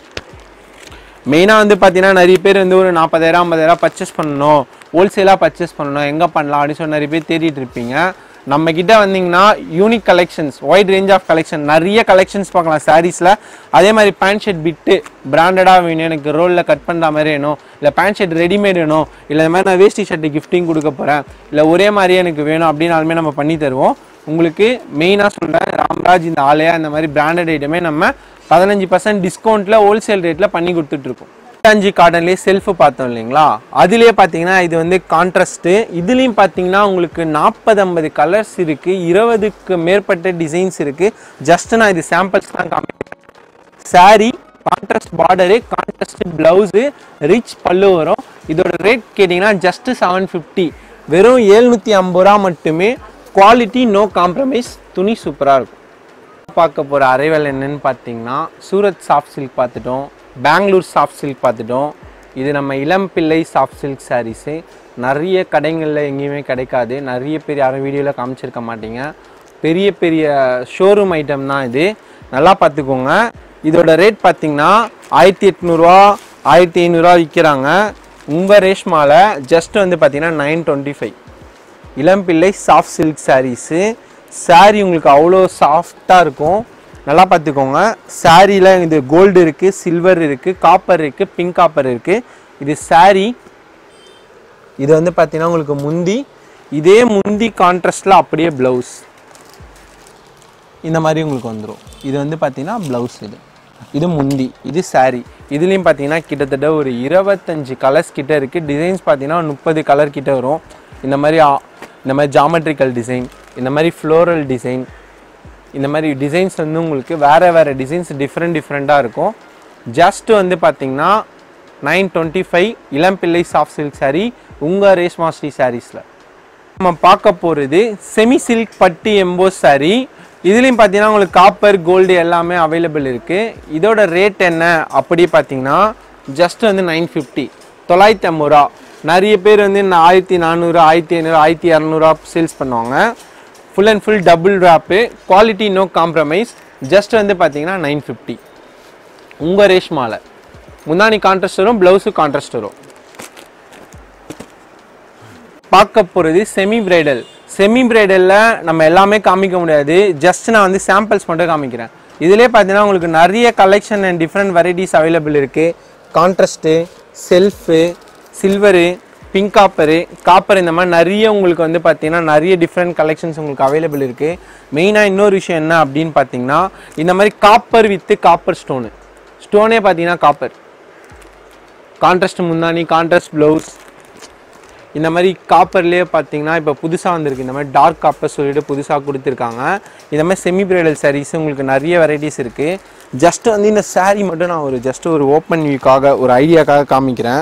மெயினாக வந்து பார்த்தீங்கன்னா நிறைய பேர் வந்து ஒரு நாற்பதாயிரம் ஐம்பதாயிரம் பர்ச்சேஸ் பண்ணணும் ஹோல்சேலாக பர்ச்சேஸ் பண்ணணும் எங்கே பண்ணலாம் அப்படின்னு சொல்லி நிறைய பேர் தேடிட்டு இருப்பீங்க நம்ம கிட்ட வந்தீங்கன்னா unique collections white range of collection நிறைய கலெக்ஷன்ஸ் பார்க்கலாம் சாரீஸில் அதே மாதிரி பேண்ட் ஷர்ட் பிட்டு பிராண்டடாக வேணும் எனக்கு ரோலில் கட் பண்ணுற மாதிரி வேணும் இல்லை பேண்ட் ஷர்ட் ரெடிமேட் வேணும் இல்லை இந்த மாதிரி நான் வேஷ்டி ஷர்ட்டு கிஃப்டிங் கொடுக்க போகிறேன் இல்லை ஒரே மாதிரியே எனக்கு வேணும் அப்படின்னாலுமே நம்ம பண்ணி தருவோம் உங்களுக்கு மெயினாக சொல்கிறேன் ராம்ராஜ் இந்த ஆலயா இந்த மாதிரி பிராண்டட் ஐட்டமே நம்ம பதினஞ்சு பர்சன்ட் டிஸ்கவுண்ட்டில் ஹோல்சேல் ரேட்டில் பண்ணி கொடுத்துட்ருக்கோம் அஞ்சு காட்டன்லேயே செல்ஃபு பார்த்தோம் இல்லைங்களா அதுலேயே பார்த்தீங்கன்னா இது வந்து கான்ட்ராஸ்ட்டு இதுலேயும் பார்த்தீங்கன்னா உங்களுக்கு நாற்பது ஐம்பது கலர்ஸ் இருக்குது இருபதுக்கு மேற்பட்ட டிசைன்ஸ் இருக்குது ஜஸ்ட் நான் இது சாம்பிள்ஸ் தான் காமிக்கிறேன் saree contrast border contrast blouse rich pallu வரும் இதோட ரேட் கேட்டிங்கன்னா ஜஸ்ட் செவன் ஃபிஃப்டி வெறும் ஏழ்நூற்றி ஐம்பது ரூபா மட்டுமே குவாலிட்டி நோ காம்ப்ரமைஸ் துணி சூப்பராக இருக்கும் பார்க்க போகிற அரைவல் என்னன்னு பார்த்தீங்கன்னா சூரத் சாஃப்ட் சில்க் பார்த்துட்டோம் பெங்களூர் சாஃப்ட் சில்க் பார்த்துட்டோம் இது நம்ம இளம்பிள்ளை சாஃப்ட் சில்க் சாரீஸு நிறைய கடைகளில் எங்கேயுமே கிடைக்காது நிறைய பேர் யாரும் வீடியோவில் காமிச்சிருக்க மாட்டீங்க பெரிய பெரிய ஷோரூம் ஐட்டம் தான் இது நல்லா பார்த்துக்கோங்க இதோட ரேட் பார்த்தீங்கன்னா ஆயிரத்தி எட்நூறுரூவா ஆயிரத்தி ஐநூறுரூவா விற்கிறாங்க உங்கள் ரேஷ்மாவில் ஜஸ்ட் வந்து பார்த்தீங்கன்னா nine twenty five Elampillai soft silk sarees saree உங்களுக்கு அவ்வளோ சாஃப்டாக இருக்கும் நல்லா பார்த்துக்கோங்க சாரியில் இது கோல்டு இருக்குது சில்வர் இருக்குது காப்பர் இருக்குது பிங்க் காப்பர் இருக்குது இது saree இது வந்து பார்த்தீங்கன்னா உங்களுக்கு முந்தி இதே முந்தி கான்ட்ராஸ்டில் அப்படியே ப்ளவுஸ் இந்த மாதிரி உங்களுக்கு வந்துடும் இது வந்து பார்த்தீங்கன்னா ப்ளவுஸ் இது இது முந்தி இது saree இதுலேயும் பார்த்தீங்கன்னா கிட்டத்தட்ட ஒரு இருபத்தஞ்சு கலர்ஸ் கிட்ட இருக்குது டிசைன்ஸ் பார்த்தீங்கன்னா முப்பது கலர் கிட்ட வரும் இந்த மாதிரி ஆ- இந்த மாதிரி ஜாமெட்ரிக்கல் டிசைன் இந்த மாதிரி ஃப்ளோரல் டிசைன் இந்த மாதிரி டிசைன்ஸ் வந்து உங்களுக்கு வேறு வேறு டிசைன்ஸ் டிஃப்ரெண்ட் டிஃப்ரெண்ட்டாக இருக்கும் ஜஸ்ட் வந்து பார்த்தீங்கன்னா nine twenty five Elampillai soft silk saree உங்கள் ரேஷ்மா ஸ்ரீ சாரீஸில் நம்ம பார்க்க போகிறது செமி சில்க் பட்டி எம்போஸ் saree இதுலேயும் பார்த்தீங்கன்னா உங்களுக்கு காப்பர் கோல்டு எல்லாமே அவைலபிள் இருக்குது இதோட ரேட் என்ன அப்படி பார்த்தீங்கன்னா ஜஸ்ட் வந்து நைன் ஃபிஃப்டி தொள்ளாயிரத்தி ஐம்பது ரூபா நிறைய பேர் வந்து இந்த ஆயிரத்தி நானூறு ஆயிரத்தி ஐநூறு ஆயிரத்தி இரநூறுவா சேல்ஸ் பண்ணுவாங்க full and full double drop quality no compromise just வந்து பார்த்தீங்கன்னா நைன் ஃபிஃப்டி உங்கள் ரேஷ்மாவில் முந்தானி கான்ட்ராஸ்ட் வரும் ப்ளவுஸு கான்ட்ராஸ்ட் வரும் பார்க்க போகிறது செமி பிரைடல் செமி பிரைடலில் நம்ம எல்லாமே காமிக்க முடியாது ஜஸ்ட் நான் வந்து சாம்பிள்ஸ் மட்டும் காமிக்கிறேன் இதிலே பார்த்தீங்கன்னா உங்களுக்கு நிறைய collection and different varieties available இருக்குது contrast self silver pink copper copper இந்த மாதிரி நிறைய உங்களுக்கு வந்து பார்த்தீங்கன்னா நிறைய டிஃப்ரெண்ட் கலெக்ஷன்ஸ் உங்களுக்கு அவைலபிள் இருக்குது மெயினாக இன்னொரு விஷயம் என்ன அப்படின்னு பார்த்தீங்கன்னா இந்த மாதிரி காப்பர் வித்து காப்பர் ஸ்டோனு ஸ்டோனே பார்த்தீங்கன்னா காப்பர் கான்ட்ராஸ்ட் முந்தானி கான்ட்ராஸ்ட் ப்ளவுஸ் இந்த மாதிரி காப்பர்லேயே பார்த்தீங்கன்னா இப்போ புதுசாக வந்திருக்கு இந்த மாதிரி டார்க் காப்பர் சொல்லிட்டு புதுசாக கொடுத்துருக்காங்க இந்த மாதிரி செமி பிரைடல் sarees உங்களுக்கு நிறைய வெரைட்டிஸ் இருக்குது ஜஸ்ட் வந்து இந்த saree மட்டும் நான் ஒரு ஜஸ்ட் ஒரு ஓப்பன் வியூக்காக ஒரு ஐடியாக்காக காமிக்கிறேன்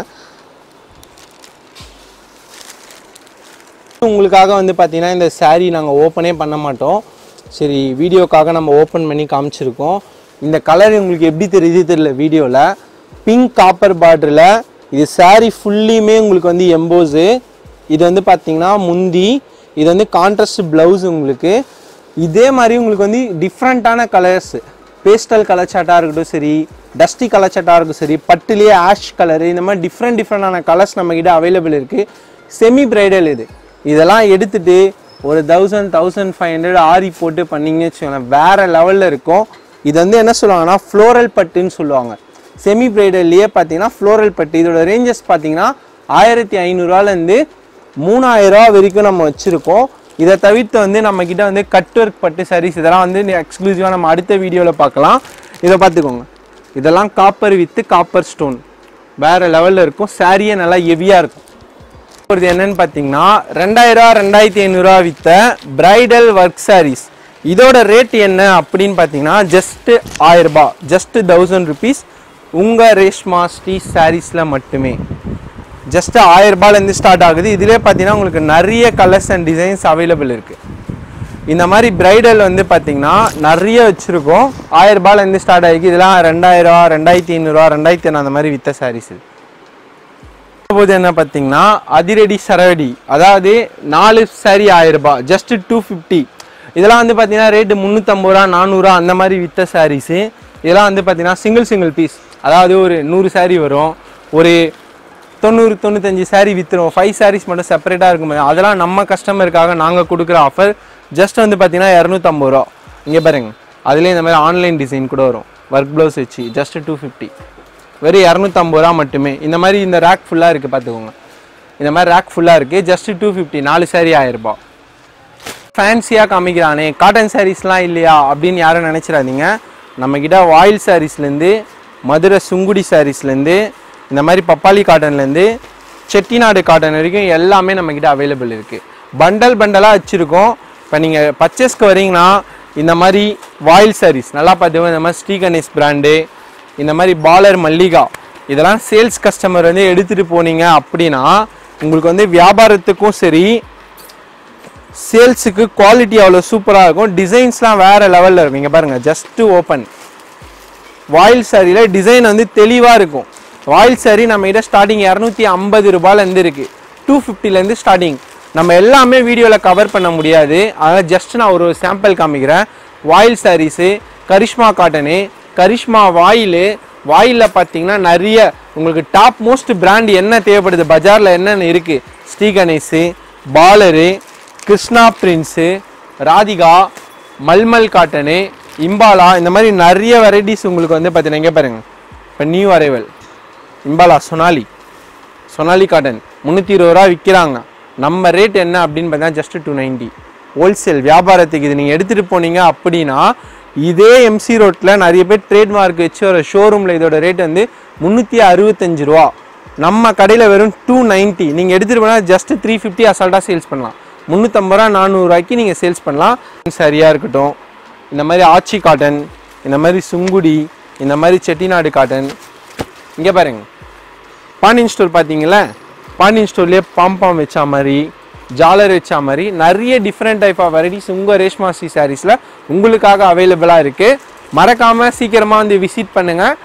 உங்களுக்காக வந்து பார்த்தீங்கன்னா இந்த saree நாங்கள் ஓப்பனே பண்ண மாட்டோம் சரி வீடியோக்காக நம்ம ஓப்பன் பண்ணி காமிச்சிருக்கோம் இந்த கலர் உங்களுக்கு எப்படி தெரியுது தெரியல வீடியோவில் பிங்க் காப்பர் பார்டரில் இது saree ஃபுல்லியுமே உங்களுக்கு வந்து எம்போஸு இது வந்து பார்த்தீங்கன்னா முந்தி இது வந்து கான்ட்ராஸ்ட் ப்ளவுஸ் உங்களுக்கு இதே மாதிரி உங்களுக்கு வந்து டிஃப்ரெண்ட்டான கலர்ஸ் பேஸ்டல் கலர் சாட்டாக இருக்கட்டும் சரி டஸ்டி கலர் சாட்டாக இருக்கட்டும் சரி பட்டுலேயே ஆஷ் கலரு இந்த மாதிரி டிஃப்ரெண்ட் டிஃப்ரெண்டான கலர்ஸ் நம்மக்கிட்ட அவைலபிள் இருக்குது செமி பிரைடல் இது இதெல்லாம் எடுத்துட்டு ஒரு thousand thousand five hundred aari போட்டு பண்ணீங்கன்னு வச்சுக்கோங்களேன் வேற லெவலில் இருக்கும் இது வந்து என்ன சொல்லுவாங்கன்னா ஃப்ளோரல் பட்டுன்னு சொல்லுவாங்க செமி பிரைடல்லையே பார்த்தீங்கன்னா ஃப்ளோரல் பட்டு இதோட ரேஞ்சஸ் பார்த்தீங்கன்னா ஆயிரத்தி ஐநூறுரூவாலேருந்து மூணாயிரம் ரூபா வரைக்கும் நம்ம வச்சுருக்கோம் இதை தவிர்த்து வந்து நம்ம கிட்ட வந்து கட் ஒர்க் பட்டு sarees இதெல்லாம் வந்து எக்ஸ்க்ளூசிவாக நம்ம அடுத்த வீடியோவில் பார்க்கலாம் இதை பார்த்துக்கோங்க இதெல்லாம் காப்பர் வித்து காப்பர் ஸ்டோன் வேற லெவலில் இருக்கும் சாரியே நல்லா ஹெவியாக இருக்கும் போகிறது என்னன்னு பார்த்தீங்கன்னா ரெண்டாயிரம் ரெண்டாயிரத்தி ஐநூறுரூவா வித்த பிரைடல் ஒர்க் sarees இதோட ரேட் என்ன அப்படின்னு பார்த்தீங்கன்னா ஜஸ்ட் ஆயிரரூபா ஜஸ்ட் தௌசண்ட் ருபீஸ் உங்கள் ரேஷ்மா ஸ்ரீ சாரீஸில் மட்டுமே ஜஸ்ட் ஆயிரரூபாலேருந்து ஸ்டார்ட் ஆகுது இதிலே பார்த்தீங்கன்னா உங்களுக்கு நிறைய கலர்ஸ் அண்ட் டிசைன்ஸ் அவைலபிள் இருக்குது இந்த மாதிரி பிரைடல் வந்து பார்த்தீங்கன்னா நிறைய வச்சுருக்கோம் ஆயிரரூபாலேருந்து ஸ்டார்ட் ஆகிருக்கு இதெல்லாம் ரெண்டாயிரம் ரெண்டாயிரத்தி ஐநூறுரூவா ரெண்டாயிரத்தி ஐநூறு அந்த மாதிரி வித்த sarees இது போது என்ன பார்த்தீங்கன்னா அதிரடி சரவடி அதாவது நாலு சாரி ஆயிரம் ரூபாய் ஜஸ்ட் டூ ஃபிஃப்டி இதெல்லாம் வந்து பார்த்தீங்கன்னா ரேட்டு முந்நூற்றம்பது ரூபா நானூறுரூவா அந்த மாதிரி வித்த சாரீஸு இதெல்லாம் வந்து பார்த்தீங்கன்னா சிங்கிள் சிங்கிள் பீஸ் அதாவது ஒரு நூறு saree வரும் ஒரு தொண்ணூறு தொண்ணூத்தஞ்சு saree விற்றுரும் ஃபைவ் sarees மட்டும் செப்பரேட்டாக இருக்கும் அதெல்லாம் நம்ம கஸ்டமருக்காக நாங்கள் கொடுக்குற ஆஃபர் ஜஸ்ட் வந்து பார்த்தீங்கன்னா இரநூத்தம்பது ரூபா இங்கே பாருங்க அதுலேயே இந்த மாதிரி ஆன்லைன் டிசைன் கூட வரும் ஒர்க் ப்ளவுஸ் வச்சு ஜஸ்ட் டூ ஃபிஃப்டி வெறும் இரநூத்தம்பது ரூபா மட்டுமே இந்த மாதிரி இந்த ரேக் ஃபுல்லாக இருக்குது பார்த்துக்கோங்க இந்த மாதிரி ரேக் ஃபுல்லாக இருக்குது ஜஸ்ட் டூ ஃபிஃப்டி நாலு சாரி ஆயிரரூபா ஃபேன்சியாக காமிக்கிறானே காட்டன் சாரீஸ்லாம் இல்லையா அப்படின்னு யாரும் நினச்சிடாதீங்க நம்மக்கிட்ட வாயில் சாரீஸ்லேருந்து மதுரை சுங்குடி சாரீஸ்லேருந்து இந்த மாதிரி பப்பாளி காட்டன்லேருந்து செட்டிநாடு காட்டன் வரைக்கும் எல்லாமே நம்மக்கிட்ட அவைலபிள் இருக்குது பண்டல் பண்டலாக வச்சுருக்கோம் இப்போ நீங்கள் பர்ச்சேஸ்க்கு வரீங்கன்னா இந்த மாதிரி வாயில் சாரீஸ் நல்லா பார்த்துக்கோங்க இந்த மாதிரி ஸ்ரீ கணேஷ் பிராண்டு இந்த மாதிரி பாலர் மல்லிகா இதெல்லாம் சேல்ஸ் கஸ்டமர் வந்து எடுத்துகிட்டு போனீங்க அப்படின்னா உங்களுக்கு வந்து வியாபாரத்துக்கும் சரி சேல்ஸுக்கு குவாலிட்டி அவ்வளோ சூப்பராக இருக்கும் டிசைன்ஸ்லாம் வேறு லெவலில் இருக்கும் இங்கே பாருங்கள் ஜஸ்ட் ஓப்பன் வாயில் சாரியில் டிசைன் வந்து தெளிவாக இருக்கும் வாயில் சாரி நம்ம கிட்ட ஸ்டார்டிங் இரநூத்தி ஐம்பது ரூபாயிலேருந்து இருக்குது டூ ஃபிஃப்டிலேருந்து ஸ்டார்டிங் நம்ம எல்லாமே வீடியோவில் கவர் பண்ண முடியாது அதனால் ஜஸ்ட் நான் ஒரு சாம்பிள் காமிக்கிறேன் வாயில் சாரீஸு கரிஷ்மா காட்டனு கரிஷ்மா வாயில் வாயிலில் பார்த்தீங்கன்னா நிறைய உங்களுக்கு டாப் மோஸ்ட் பிராண்ட் என்ன தேவைப்படுது பஜாரில் என்னென்ன இருக்குது ஸ்ரீ கணேஷு பாலரு Krishna prince Radhika malmal cotton Impala இந்த மாதிரி நிறைய வெரைட்டிஸ் உங்களுக்கு வந்து பார்த்தீங்கன்னா இங்கே பாருங்க இப்போ new arrival Impala Sonali Sonali cotton முந்நூற்றி இருபது ரூபா விற்கிறாங்க நம்ம ரேட் என்ன அப்படின்னு பார்த்தா ஜஸ்ட் டூ நைன்ட்டி ஹோல்சேல் வியாபாரத்துக்கு இது நீங்கள் எடுத்துகிட்டு போனீங்க அப்படின்னா இதே எம்சி ரோட்டில் நிறைய பேர் ட்ரேட்மார்க் வச்சு ஒரு ஷோரூமில் இதோட ரேட் வந்து முந்நூற்றி அறுபத்தஞ்சு ரூபா நம்ம கடையில் வெறும் டூ நைன்ட்டி நீங்கள் எடுத்துகிட்டு போனால் ஜஸ்ட் த்ரீ ஃபிஃப்டி அசால்ட்டாக சேல்ஸ் பண்ணலாம் முந்நூற்றம்பது ரூபா நானூறுரூவாய்க்கு நீங்கள் சேல்ஸ் பண்ணலாம் சரியாக இருக்கட்டும் இந்த மாதிரி ஆச்சி காட்டன் இந்த மாதிரி சுங்குடி இந்த மாதிரி செட்டிநாடு காட்டன் இங்கே பாருங்க பாண்டியன் ஸ்டோர் பார்த்தீங்களா பாண்டியன் ஸ்டோர்லேயே பாம்பாம் வச்ச மாதிரி ஜாலர் வச்ச மாதிரி நிறைய டிஃப்ரெண்ட் டைப் ஆஃப் வெரைட்டிஸ் உங்கள் ரேஷ்மாசி சாரீஸில் உங்களுக்காக அவைலபிளாக இருக்குது மறக்காமல் சீக்கிரமாக வந்து விசிட் பண்ணுங்கள்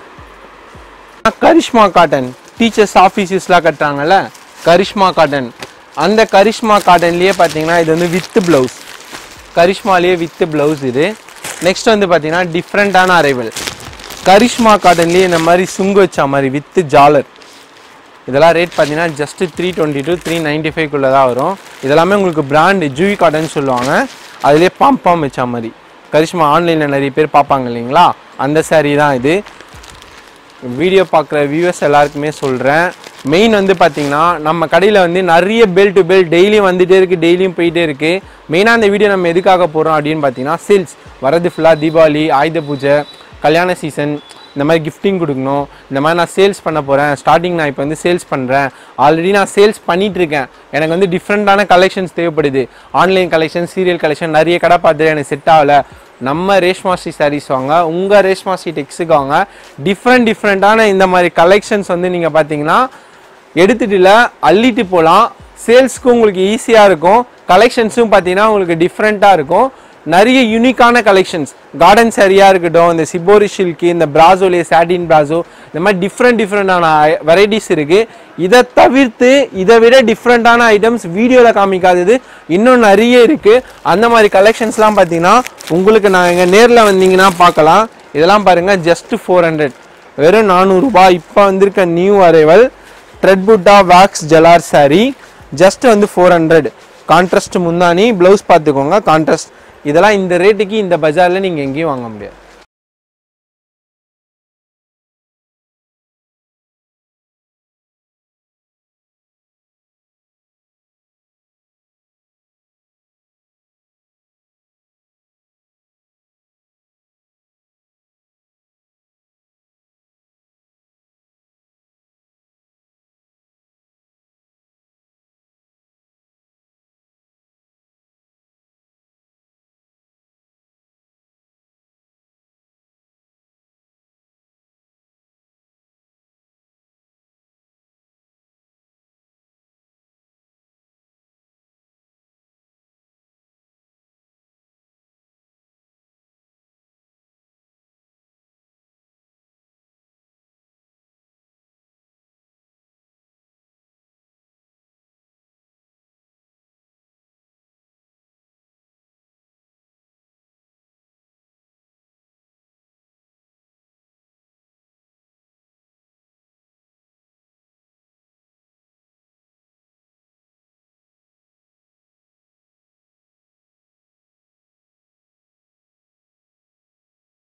கரிஷ்மா காட்டன் டீச்சர்ஸ் ஆஃபீஸஸ்லாம் கட்டுறாங்கல்ல கரிஷ்மா காட்டன் அந்த கரிஷ்மா காட்டன்லேயே பார்த்தீங்கன்னா இது வந்து வித் ப்ளவுஸ் கரிஷ்மாலேயே வித் ப்ளவுஸ் இது நெக்ஸ்ட் வந்து பார்த்தீங்கன்னா டிஃப்ரெண்ட்டான அரைவல் கரிஷ்மா காட்டன்லேயே இந்த மாதிரி சுங்கு வச்ச மாதிரி வித் ஜாலர் இதெல்லாம் ரேட் பார்த்தீங்கன்னா just three twenty two three ninety ஃபைவ்க்குள்ளே தான் வரும் இதெல்லாமே உங்களுக்கு பிராண்டு ஜூவி காட்டன் சொல்லுவாங்க அதுலேயே பாம் பாம் வச்ச மாதிரி கரிஷ்மா ஆன்லைனில் நிறைய பேர் பார்ப்பாங்க இல்லைங்களா அந்த saree தான் இது வீடியோ பார்க்குற வியூவர்ஸ் எல்லாருக்குமே சொல்கிறேன் மெயின் வந்து பார்த்தீங்கன்னா நம்ம கடையில் வந்து நிறைய பெல் டு பெல் டெய்லியும் வந்துட்டே இருக்குது டெய்லியும் போயிட்டே இருக்குது மெயினாக இந்த வீடியோ நம்ம எதுக்காக போகிறோம் அப்படின்னு பார்த்தீங்கன்னா சேல்ஸ் வரது ஃபுல்லாக தீபாவளி ஆயுத பூஜை கல்யாண சீசன் இந்த மாதிரி கிஃப்டிங் கொடுக்கணும் இந்த மாதிரி நான் சேல்ஸ் பண்ண போகிறேன் ஸ்டார்டிங் நான் இப்போ வந்து சேல்ஸ் பண்ணுறேன் ஆல்ரெடி நான் சேல்ஸ் பண்ணிட்டு இருக்கேன் எனக்கு வந்து டிஃப்ரெண்ட்டான கலெக்ஷன்ஸ் தேவைப்படுது ஆன்லைன் கலெக்ஷன் சீரியல் கலெக்ஷன் நிறைய கடை பார்த்துட்டு எனக்கு செட் ஆகலை நம்ம ரேஷ்மாஸ்ரீ சாரீஸ் வாங்க உங்கள் ரேஷ்மாஸ்ரீ டெக்ஸுக்கு வாங்க டிஃப்ரெண்ட் டிஃப்ரெண்ட்டான இந்த மாதிரி கலெக்ஷன்ஸ் வந்து நீங்கள் பார்த்தீங்கன்னா எடுத்துட்டுல அள்ளிட்டு போகலாம் சேல்ஸ்க்கும் உங்களுக்கு ஈஸியாக இருக்கும் கலெக்ஷன்ஸும் பார்த்தீங்கன்னா உங்களுக்கு டிஃப்ரெண்ட்டாக இருக்கும் நிறைய யூனிக்கான கலெக்ஷன்ஸ் கார்டன் சரியாக இருக்கட்டும் இந்த சிபோரி ஷில்கி இந்த பிராசோலே சாட்டின் பிராசோ இந்த மாதிரி டிஃப்ரெண்ட் டிஃப்ரெண்டான வெரைட்டிஸ் இருக்குது இதை தவிர்த்து இதை விட டிஃப்ரெண்ட்டான ஐட்டம்ஸ் வீடியோவில் காமிக்காதது இன்னும் நிறைய இருக்குது அந்த மாதிரி கலெக்ஷன்ஸ்லாம் பார்த்தீங்கன்னா உங்களுக்கு நான் எங்கள் நேரில் வந்தீங்கன்னா பார்க்கலாம் இதெல்லாம் பாருங்கள் ஜஸ்ட் ஃபோர் ஹண்ட்ரட் வெறும் நானூறுரூபா இப்போ வந்திருக்க new arrival thread butta wax ஜலார் saree ஜஸ்ட் வந்து ஃபோர் ஹண்ட்ரட் கான்ட்ராஸ்ட் முந்தானி ப்ளவுஸ் பார்த்துக்கோங்க கான்ட்ராஸ்ட் இதெல்லாம் இந்த ரேட்டுக்கு இந்த பஜாரில் நீங்கள் எங்கேயும் வாங்க முடியாது